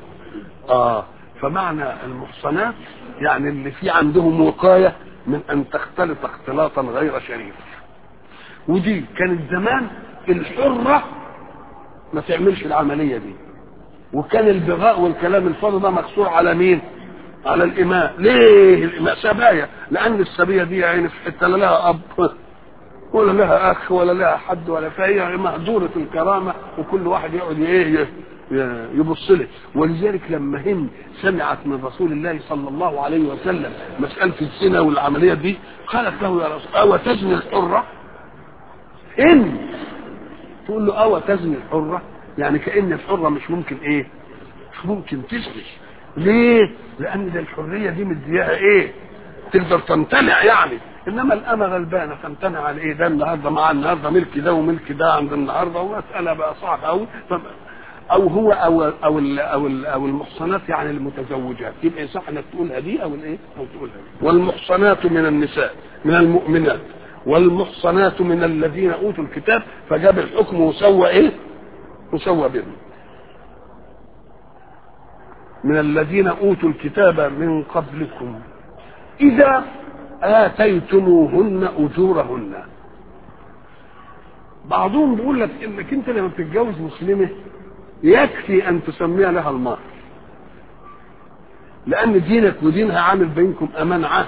اه فمعنى المحصنات يعني اللي في عندهم وقاية من أن تختلط اختلاطا غير شريف ودي كانت زمان الحرة ما تعملش العملية دي وكان البغاء والكلام الفاضي ده مقصور على مين؟ على الإماء ليه الإماء سبايا لأن السبية دي يعني في حتة لا لها أب ولا لها أخ ولا لها حد ولا فهي مهدورة الكرامة وكل واحد يقعد إيه يبص له ولذلك لما هند سمعت من رسول الله صلى الله عليه وسلم مسألة الزنا والعملية دي قالت له يا رسول أو تزني الحرة ان تقول له اوى تزني الحرة يعني كأن الحرة مش ممكن ايه مش ممكن تزني ليه لان ده الحرية دي مدياها ايه تقدر تمتنع يعني انما الامة غلبانة تمتنع على ايه ده النهارده مع النهارده ملك ده وملك ده عند النهارده ومسألة بقى صعبة قوي او هو او او ال او ال او المحصنات يعني المتزوجات يبقى صح انك تقولها دي او الايه او تقولها دي والمحصنات من النساء من المؤمنات والمحصنات من الذين اوتوا الكتاب فجاب الحكم وسوى ايه وسوى بهم من الذين اوتوا الكتاب من قبلكم اذا اتيتموهن اجورهن بعضهم بيقول لك انك انت لما بتتجوز مسلمه يكفي ان تسميها لها المهر لان دينك ودينها عامل بينكم امان عهد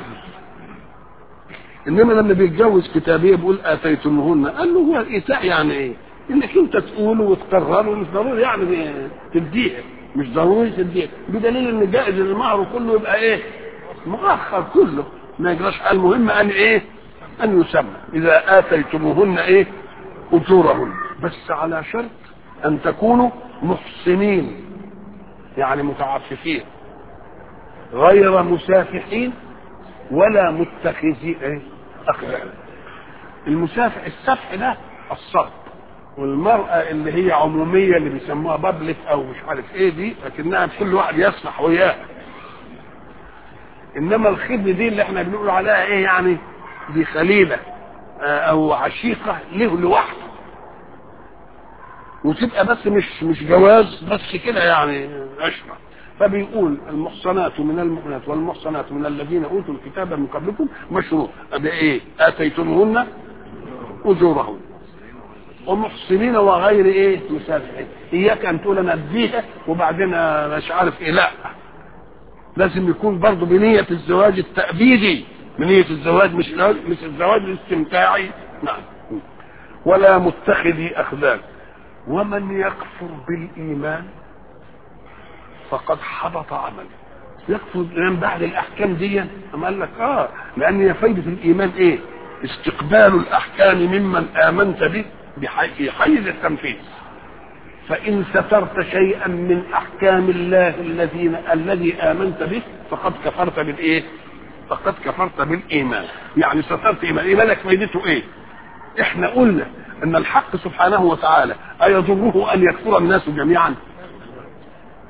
انما لما بيتجوز كتابيه بيقول اتيتموهن قال له هو الايتاء يعني ايه؟ انك انت تقوله وتقرره مش ضروري يعني تديها مش ضروري تديها بدليل ان جائز المهر كله يبقى ايه؟ مؤخر كله ما يجراش المهم ان ايه؟ ان يسمى اذا اتيتموهن ايه؟ اجورهن بس على شرط ان تكونوا محسنين يعني متعففين غير مسافحين ولا متخذي ايه اخلاق المسافح السفح ده الصرف والمرأة اللي هي عمومية اللي بيسموها بابليك أو مش عارف إيه دي لكنها كل واحد يسمح وياه إنما الخدمة دي اللي إحنا بنقول عليها إيه يعني دي خليلة أو عشيقة له لوحده وتبقى بس مش مش جواز بس كده يعني عشرة فبيقول المحصنات من المؤمنات والمحصنات من الذين اوتوا الكتاب من قبلكم مشروع بايه؟ اتيتموهن اجورهن ومحسنين وغير ايه؟ مسافحين اياك ان تقول انا اديها وبعدين مش عارف ايه لا لازم يكون برضه بنية الزواج التأبيدي بنية الزواج مش مش الزواج الاستمتاعي نعم ولا متخذي أخذان ومن يكفر بالإيمان فقد حبط عمله يكفر الإيمان بعد الأحكام دي أم قال لك آه لأن هي فايدة الإيمان إيه استقبال الأحكام ممن آمنت به بحيز التنفيذ فإن سترت شيئا من أحكام الله الذين الذي آمنت به فقد كفرت بالإيه؟ فقد كفرت بالإيمان يعني سترت إيمان إيمانك فائدته إيه؟ إحنا قلنا أن الحق سبحانه وتعالى أيضره أن يكفر الناس جميعا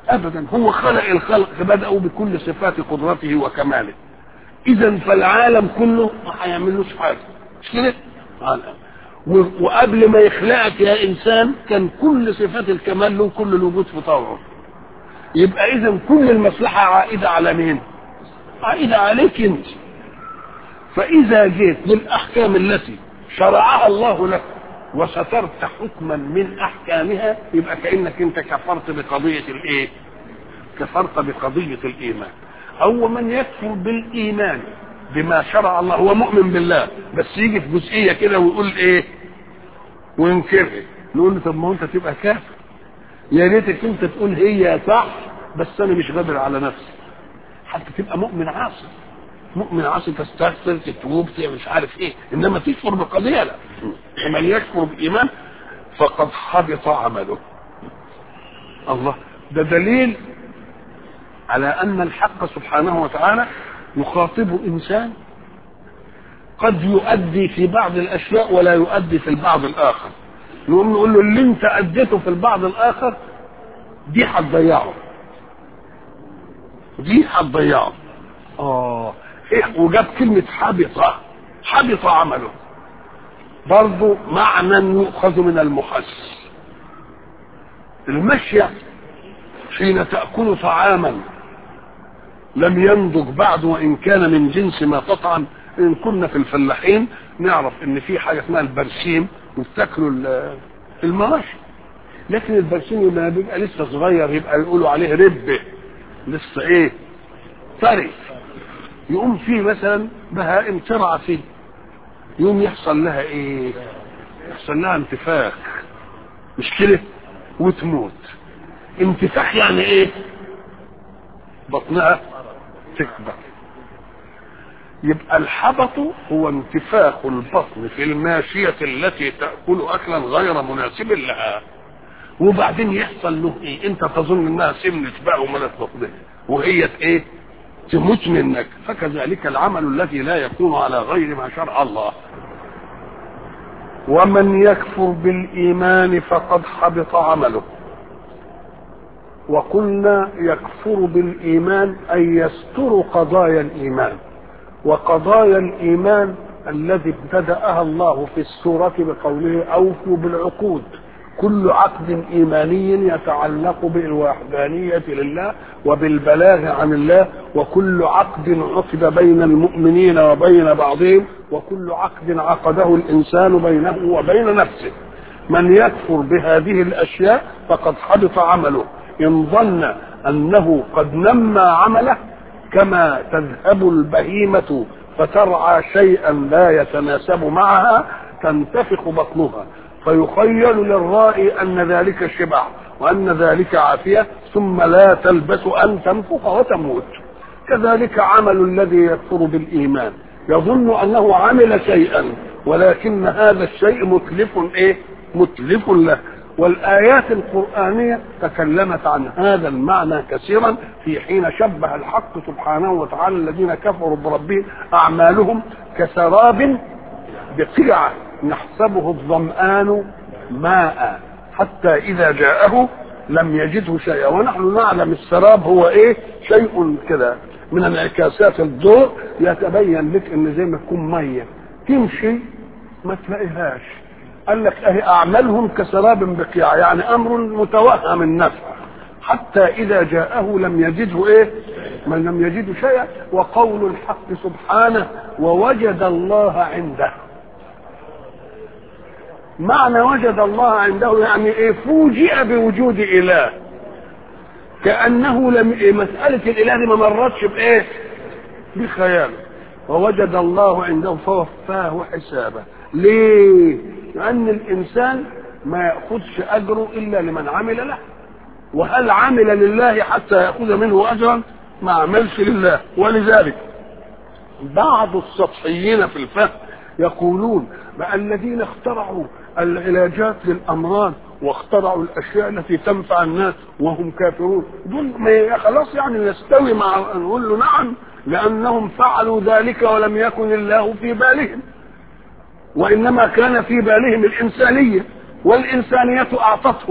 ابدا هو خلق الخلق بداوا بكل صفات قدرته وكماله اذا فالعالم كله ما هيعملوش حاجه مش كده و- وقبل ما يخلقك يا انسان كان كل صفات الكمال له كل الوجود في طوعه يبقى اذا كل المصلحه عائده على مين عائده عليك انت فاذا جيت للاحكام التي شرعها الله لك وسترت حكما من احكامها يبقى كانك انت كفرت بقضيه الايه كفرت بقضيه الايمان او من يكفر بالايمان بما شرع الله هو مؤمن بالله بس يجي في جزئيه كده ويقول ايه وينكرها نقول له طب ما هو انت تبقى كافر يا ريتك انت تقول هي صح بس انا مش قادر على نفسي حتى تبقى مؤمن عاصي مؤمن عاصي تستغفر تتوب تعمل مش عارف ايه انما تكفر بقضيه لا من يكفر بالايمان فقد حبط عمله الله ده دليل على ان الحق سبحانه وتعالى يخاطب انسان قد يؤدي في بعض الاشياء ولا يؤدي في البعض الاخر نقوم نقول له اللي انت اديته في البعض الاخر دي هتضيعه دي هتضيعه اه إيه وجاب كلمة حبط حبط عمله برضه معنى يؤخذ من المحس المشية حين تأكل طعاما لم ينضج بعد وإن كان من جنس ما تطعم إن كنا في الفلاحين نعرف إن في حاجة اسمها البرسيم وبتاكلوا ال- المواشي لكن البرسيم لما بيبقى لسه صغير يبقى يقولوا عليه ربه لسه ايه طري يقوم فيه مثلا بهائم ترعى فيه يقوم يحصل لها ايه يحصل لها انتفاخ مش كده وتموت انتفاخ يعني ايه بطنها تكبر يبقى الحبط هو انتفاخ البطن في الماشية التي تأكل أكلا غير مناسب لها وبعدين يحصل له ايه انت تظن انها سمنت بقى وملت بطنها وهي ايه تموت منك فكذلك العمل الذي لا يكون على غير ما شرع الله ومن يكفر بالايمان فقد حبط عمله وقلنا يكفر بالايمان اي يستر قضايا الايمان وقضايا الايمان الذي ابتداها الله في السوره بقوله اوفوا بالعقود كل عقد ايماني يتعلق بالوحدانيه لله وبالبلاغ عن الله وكل عقد عقد بين المؤمنين وبين بعضهم وكل عقد عقده الانسان بينه وبين نفسه من يكفر بهذه الاشياء فقد حبط عمله ان ظن انه قد نمى عمله كما تذهب البهيمه فترعى شيئا لا يتناسب معها تنتفخ بطنها فيخيل للرائي ان ذلك شبع وان ذلك عافيه ثم لا تلبس ان تنفخ وتموت كذلك عمل الذي يكفر بالايمان يظن انه عمل شيئا ولكن هذا الشيء متلف ايه متلف له والايات القرانيه تكلمت عن هذا المعنى كثيرا في حين شبه الحق سبحانه وتعالى الذين كفروا بربهم اعمالهم كسراب بقيعه نحسبه الظمآن ماء حتى إذا جاءه لم يجده شيئا ونحن نعلم السراب هو إيه شيء كده من انعكاسات الضوء يتبين لك ان زي ما تكون ميه تمشي ما تلاقيهاش قال لك اهي اعمالهم كسراب بقيع يعني امر متوهم النفع حتى اذا جاءه لم يجده ايه من لم يجده شيئا وقول الحق سبحانه ووجد الله عنده معنى وجد الله عنده يعني ايه فوجئ بوجود اله كانه لم إيه مساله الاله دي ما مرتش بايه بخيال ووجد الله عنده فوفاه حسابه ليه لان الانسان ما ياخذش اجره الا لمن عمل له وهل عمل لله حتى ياخذ منه اجرا ما عملش لله ولذلك بعض السطحيين في الفهم يقولون ما الذين اخترعوا العلاجات للامراض واخترعوا الاشياء التي تنفع الناس وهم كافرون دول ما خلاص يعني نستوي مع نقول له نعم لانهم فعلوا ذلك ولم يكن الله في بالهم وانما كان في بالهم الانسانيه والانسانيه اعطتهم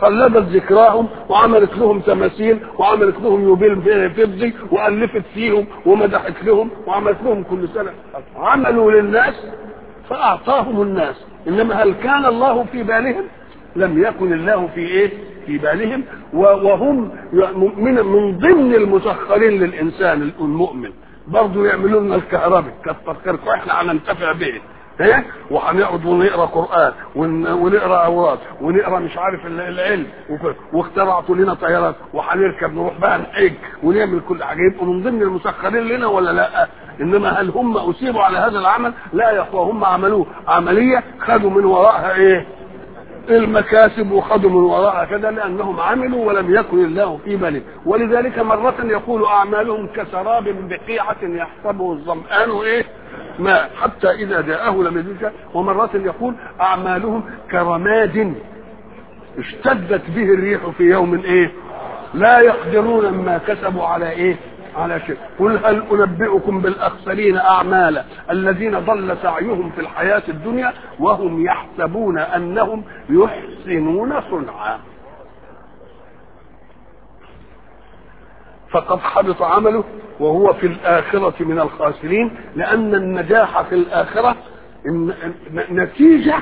خلدت ذكراهم وعملت لهم تماثيل وعملت لهم يوبيل فضي والفت فيهم ومدحت لهم وعملت لهم كل سنه عملوا للناس فاعطاهم الناس انما هل كان الله في بالهم لم يكن الله في ايه في بالهم وهم من من ضمن المسخرين للانسان المؤمن برضه يعملوا لنا الكهرباء كتر خيركم احنا هننتفع به ايه وهنقعد ونقرا قران ونقرا اوراد ونقرا مش عارف العلم واخترعتوا لنا طيارات وهنركب نروح بقى نحج ونعمل كل حاجه يبقوا من ضمن المسخرين لنا ولا لا؟ انما هل هم اصيبوا على هذا العمل؟ لا يا اخوه هم عملوه عمليه خدوا من وراءها ايه؟ المكاسب وخدوا من وراءها كذا لانهم عملوا ولم يكن الله في بالهم ولذلك مرة يقول اعمالهم كسراب بقيعة يحسبه الظمآن ايه ماء حتى اذا جاءه لم يجدك ومرة يقول اعمالهم كرماد اشتدت به الريح في يوم ايه لا يقدرون ما كسبوا على ايه على شيء قل هل انبئكم بالاخسرين اعمالا الذين ضل سعيهم في الحياه الدنيا وهم يحسبون انهم يحسنون صنعا فقد حبط عمله وهو في الآخرة من الخاسرين لأن النجاح في الآخرة نتيجة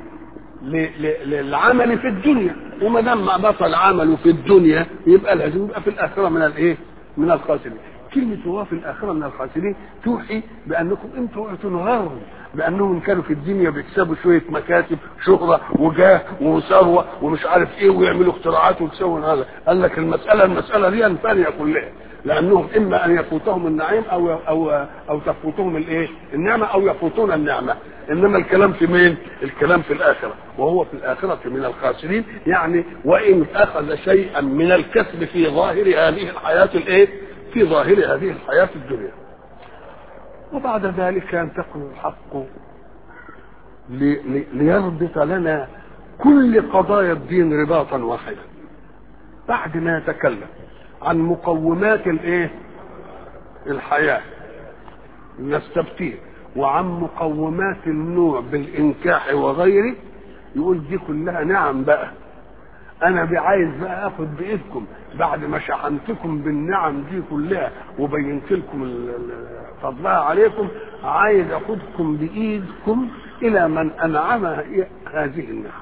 للعمل في الدنيا وما دام بطل عمله في الدنيا يبقى لازم يبقى في الآخرة من الإيه؟ من الخاسرين كلمة هو في الآخرة من الخاسرين توحي بأنكم أنتم تنغروا بأنهم كانوا في الدنيا بيكسبوا شوية مكاسب شهرة وجاه وثروة ومش عارف إيه ويعملوا اختراعات ويكسبوا هذا قال لك المسألة المسألة دي ثانية كلها لأنهم إما أن يفوتهم النعيم أو أو أو تفوتهم الإيه؟ النعمة أو يفوتون النعمة إنما الكلام في مين؟ الكلام في الآخرة وهو في الآخرة من الخاسرين يعني وإن أخذ شيئا من الكسب في ظاهر هذه الحياة الإيه؟ في ظاهر هذه الحياة الدنيا وبعد ذلك ينتقل الحق ليربط لنا كل قضايا الدين رباطا واحدا بعد ما يتكلم عن مقومات الايه الحياة النستبتين وعن مقومات النوع بالإنكاح وغيره يقول دي كلها نعم بقى انا عايز بقى اخد بايدكم بعد ما شحنتكم بالنعم دي كلها وبينت لكم فضلها عليكم عايز اخدكم بايدكم الى من انعم هذه النعم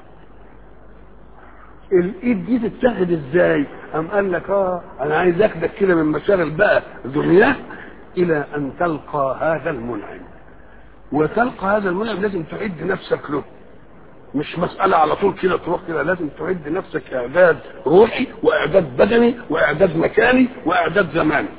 الايد دي تتخذ ازاي ام قال لك اه انا عايز اخدك كده من مشاغل بقى دنياك الى ان تلقى هذا المنعم وتلقى هذا المنعم لازم تعد نفسك له مش مسألة على طول كده تروح كده لازم تعد نفسك إعداد روحي وإعداد بدني وإعداد مكاني وإعداد زماني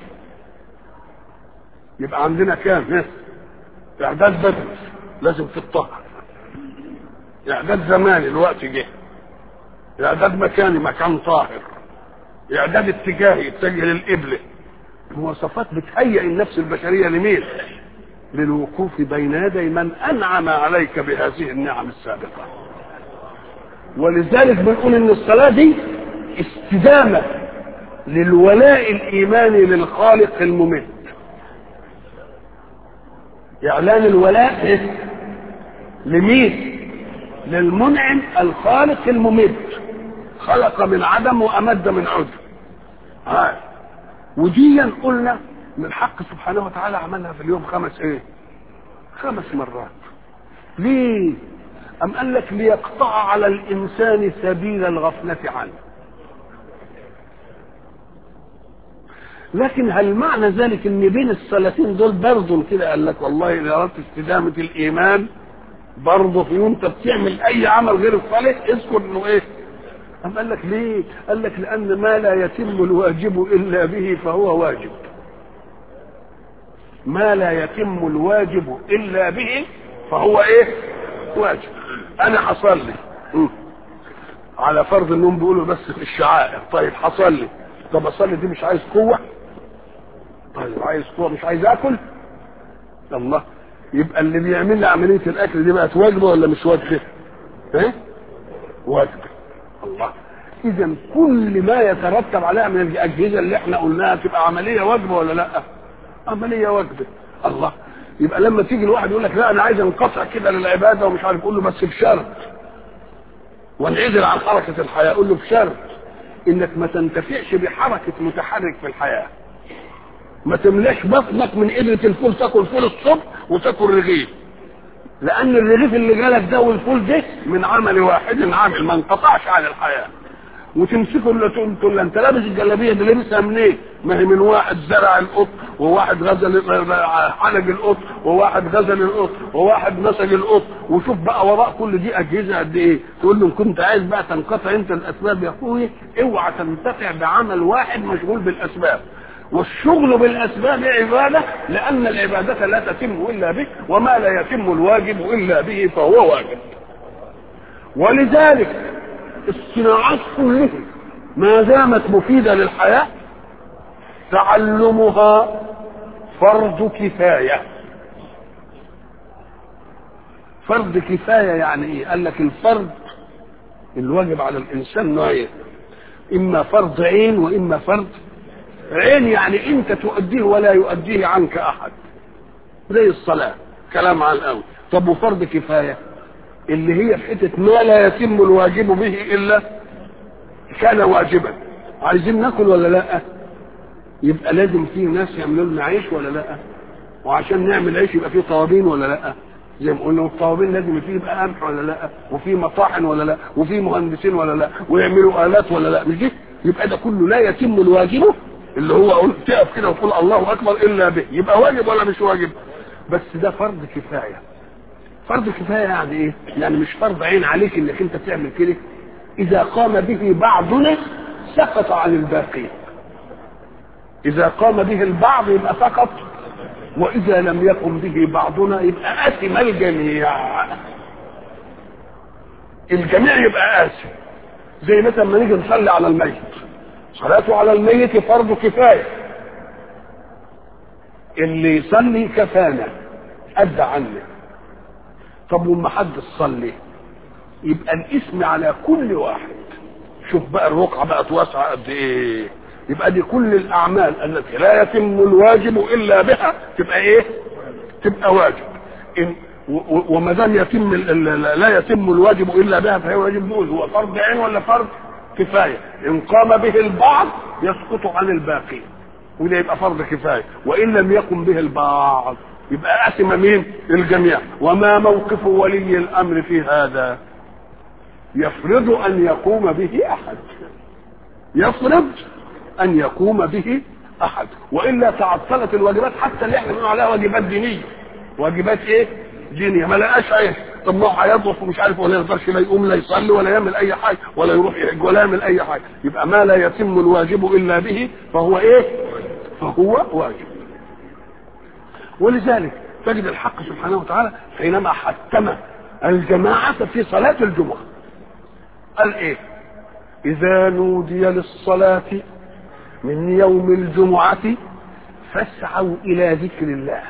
يبقى عندنا كام إعداد بدني لازم تتطهر إعداد زماني الوقت جه إعداد مكاني مكان طاهر إعداد اتجاهي اتجه للقبلة مواصفات بتهيئ النفس البشرية لمين؟ للوقوف بين يدي من انعم عليك بهذه النعم السابقه ولذلك بنقول ان الصلاه دي استدامه للولاء الايماني للخالق الممد اعلان الولاء لمين للمنعم الخالق الممد خلق من عدم وامد من عدم آه. وديا قلنا من الحق سبحانه وتعالى عملها في اليوم خمس ايه خمس مرات ليه ام قال لك ليقطع على الانسان سبيل الغفله عنه لكن هل معنى ذلك ان بين الصلاتين دول برضه كده قال لك والله اذا اردت استدامه الايمان برضه في وانت بتعمل اي عمل غير الصالح اذكر انه ايه أم قال لك ليه؟ قال لك لأن ما لا يتم الواجب إلا به فهو واجب. ما لا يتم الواجب الا به فهو ايه واجب انا هصلي على فرض انهم بيقولوا بس في الشعائر طيب هصلي طب اصلي دي مش عايز قوه طيب عايز قوه مش عايز اكل الله يبقى اللي بيعمل لي عمليه الاكل دي بقت واجبه ولا مش واجبه ايه واجبه الله اذا كل ما يترتب عليها من الاجهزه اللي احنا قلناها تبقى عمليه واجبه ولا لا عمليه واجبه الله يبقى لما تيجي الواحد يقول لك لا انا عايز انقطع كده للعباده ومش عارف يقول له بس بشرط وانعزل عن حركه الحياه اقول له بشرط انك ما تنتفعش بحركه متحرك في الحياه ما تملاش بطنك من قدرة الفول تاكل فول الصبح وتاكل رغيف لان الرغيف اللي جالك ده والفول ده من عمل واحد عامل ما انقطعش عن الحياه وتمسكه الا تقول تقول له انت لابس الجلابيه دي لابسها منين؟ ما هي من واحد زرع القط وواحد غزل حلق القط وواحد غزل القط وواحد نسج القط وشوف بقى وراء كل دي اجهزه قد ايه؟ تقول له ان كنت عايز بقى تنقطع انت الاسباب يا اخوي اوعى تنتفع بعمل واحد مشغول بالاسباب والشغل بالاسباب عباده لان العباده لا تتم الا به وما لا يتم الواجب الا به فهو واجب ولذلك الصناعات كلها ما دامت مفيدة للحياة تعلمها فرض كفاية فرض كفاية يعني ايه قال لك الفرض الواجب على الانسان نوعين اما فرض عين واما فرض عين يعني انت تؤديه ولا يؤديه عنك احد زي الصلاة كلام عن الاول طب وفرض كفاية اللي هي في حته ما لا يتم الواجب به الا كان واجبا عايزين ناكل ولا لا يبقى لازم في ناس يعملوا لنا عيش ولا لا وعشان نعمل عيش يبقى في طوابين ولا لا زي ما قلنا الطوابين لازم فيه يبقى قمح ولا لا وفي مطاحن ولا لا وفي مهندسين ولا لا ويعملوا الات ولا لا مش دي يبقى ده كله لا يتم الواجب اللي هو قول تقف كده وتقول الله اكبر الا به يبقى واجب ولا مش واجب بس ده فرض كفايه فرض كفايه يعني ايه؟ يعني مش فرض عين عليك انك انت تعمل كده اذا قام به بعضنا سقط عن الباقي اذا قام به البعض يبقى سقط واذا لم يقم به بعضنا يبقى اثم الجميع الجميع يبقى اثم زي مثلا ما نيجي نصلي على الميت صلاته على الميت فرض كفايه اللي يصلي كفانا ادى عنه طب وما حد صلي يبقى الاسم على كل واحد شوف بقى الرقعه بقت واسعه قد ايه يبقى دي كل الاعمال التي لا يتم الواجب الا بها تبقى ايه تبقى واجب إن وما دام يتم لا يتم الواجب الا بها فهي واجب نقول هو فرض عين ولا فرض كفايه ان قام به البعض يسقط عن الباقي وده يبقى فرض كفايه وان لم يقم به البعض يبقى أثم مين؟ الجميع وما موقف ولي الأمر في هذا يفرض أن يقوم به أحد يفرض أن يقوم به أحد وإلا تعطلت الواجبات حتى اللي احنا بنقول عليها واجبات دينية واجبات إيه؟ دينية ما لقاش إيه؟ طب ما هو هيضرب ومش عارف ولا يقدرش لا يقوم لا يصلي ولا يعمل أي حاجة ولا يروح يحج ولا يعمل أي حاجة يبقى ما لا يتم الواجب إلا به فهو إيه؟ فهو واجب ولذلك تجد الحق سبحانه وتعالى حينما حتم الجماعة في صلاة الجمعة قال ايه اذا نودي للصلاة من يوم الجمعة فاسعوا الى ذكر الله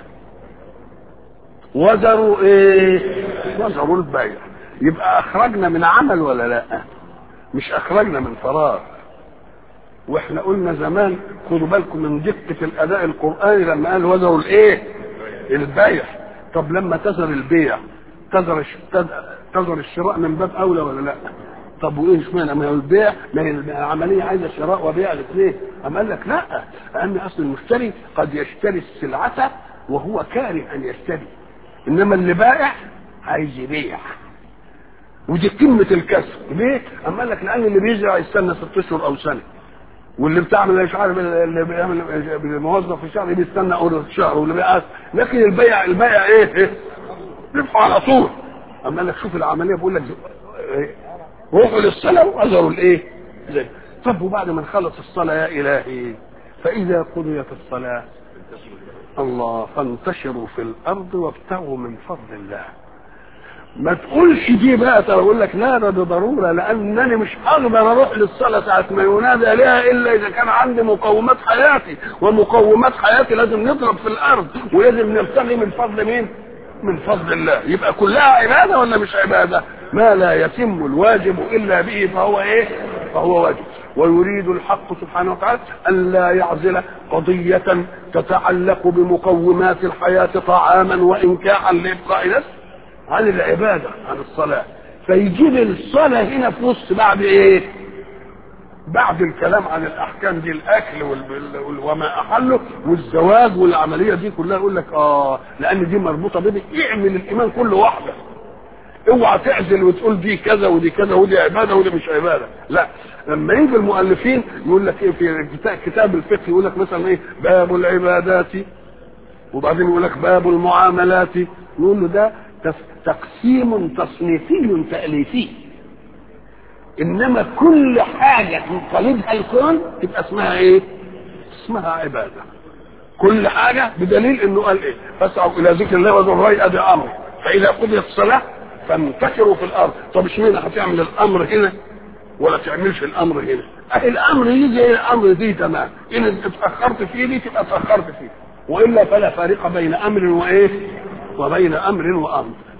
وذروا ايه وذروا البيع يبقى اخرجنا من عمل ولا لا مش اخرجنا من فراغ واحنا قلنا زمان خدوا بالكم من دقة الاداء القرآني لما قال وذروا الايه البيع طب لما تذر البيع تذر تذر الشراء من باب اولى ولا لا طب وايه اشمعنى ما هو البيع ما هي العمليه عايزه شراء وبيع الاثنين اما قال لك لا لان اصل المشتري قد يشتري السلعه وهو كاره ان يشتري انما اللي بائع عايز يبيع ودي قمه الكسب ليه؟ اما قال لك لان اللي بيزرع يستنى ست اشهر او سنه واللي بتعمل مش عارف اللي بيعمل الموظف في الشهر بيستنى اول شهر واللي بيقاس لكن البيع البيع ايه؟ ايه؟ ربحه على طول اما قال لك شوف العمليه بيقول لك روحوا للصلاه واذروا الايه؟ زي طب وبعد ما نخلص الصلاه يا الهي فاذا قضيت الصلاه الله فانتشروا في الارض وابتغوا من فضل الله ما تقولش دي بقى ترى اقول لك لا ده, ده ضروره لانني مش هقدر اروح للصلاه ساعه ما ينادى لها الا اذا كان عندي مقومات حياتي ومقومات حياتي لازم نضرب في الارض ولازم نبتغي من فضل مين؟ من فضل الله يبقى كلها عباده ولا مش عباده؟ ما لا يتم الواجب الا به فهو ايه؟ فهو واجب ويريد الحق سبحانه وتعالى أن لا يعزل قضية تتعلق بمقومات الحياة طعاما وإنكاحا لإبقاء نفسه عن العبادة عن الصلاة فيجيب الصلاه هنا في وسط بعد ايه بعد الكلام عن الاحكام دي الاكل وال- وال- وما احله والزواج والعمليه دي كلها يقول لك اه لان دي مربوطه بيه اعمل الايمان كله واحده اوعى تعزل وتقول دي كذا ودي كذا ودي عباده ودي مش عباده لا لما يجي المؤلفين يقول لك ايه في كتاب- كتاب الفقه يقول لك مثلا ايه باب العبادات وبعدين يقول لك باب المعاملات نقول له ده تف- تقسيم تصنيفي تاليفي انما كل حاجه ينقلبها الكون تبقى اسمها ايه اسمها عباده كل حاجه بدليل انه قال ايه فاسعوا الى ذكر الله وذروا ادي امر فاذا قضيت الصلاه فانتشروا في الارض طب اشمعنى هتعمل الامر هنا ولا تعملش الامر هنا اهي الامر يجي هنا الامر دي تمام ان انت اتاخرت فيه دي تبقى اتاخرت فيه والا فلا فارق بين امر وايه وبين امر وامر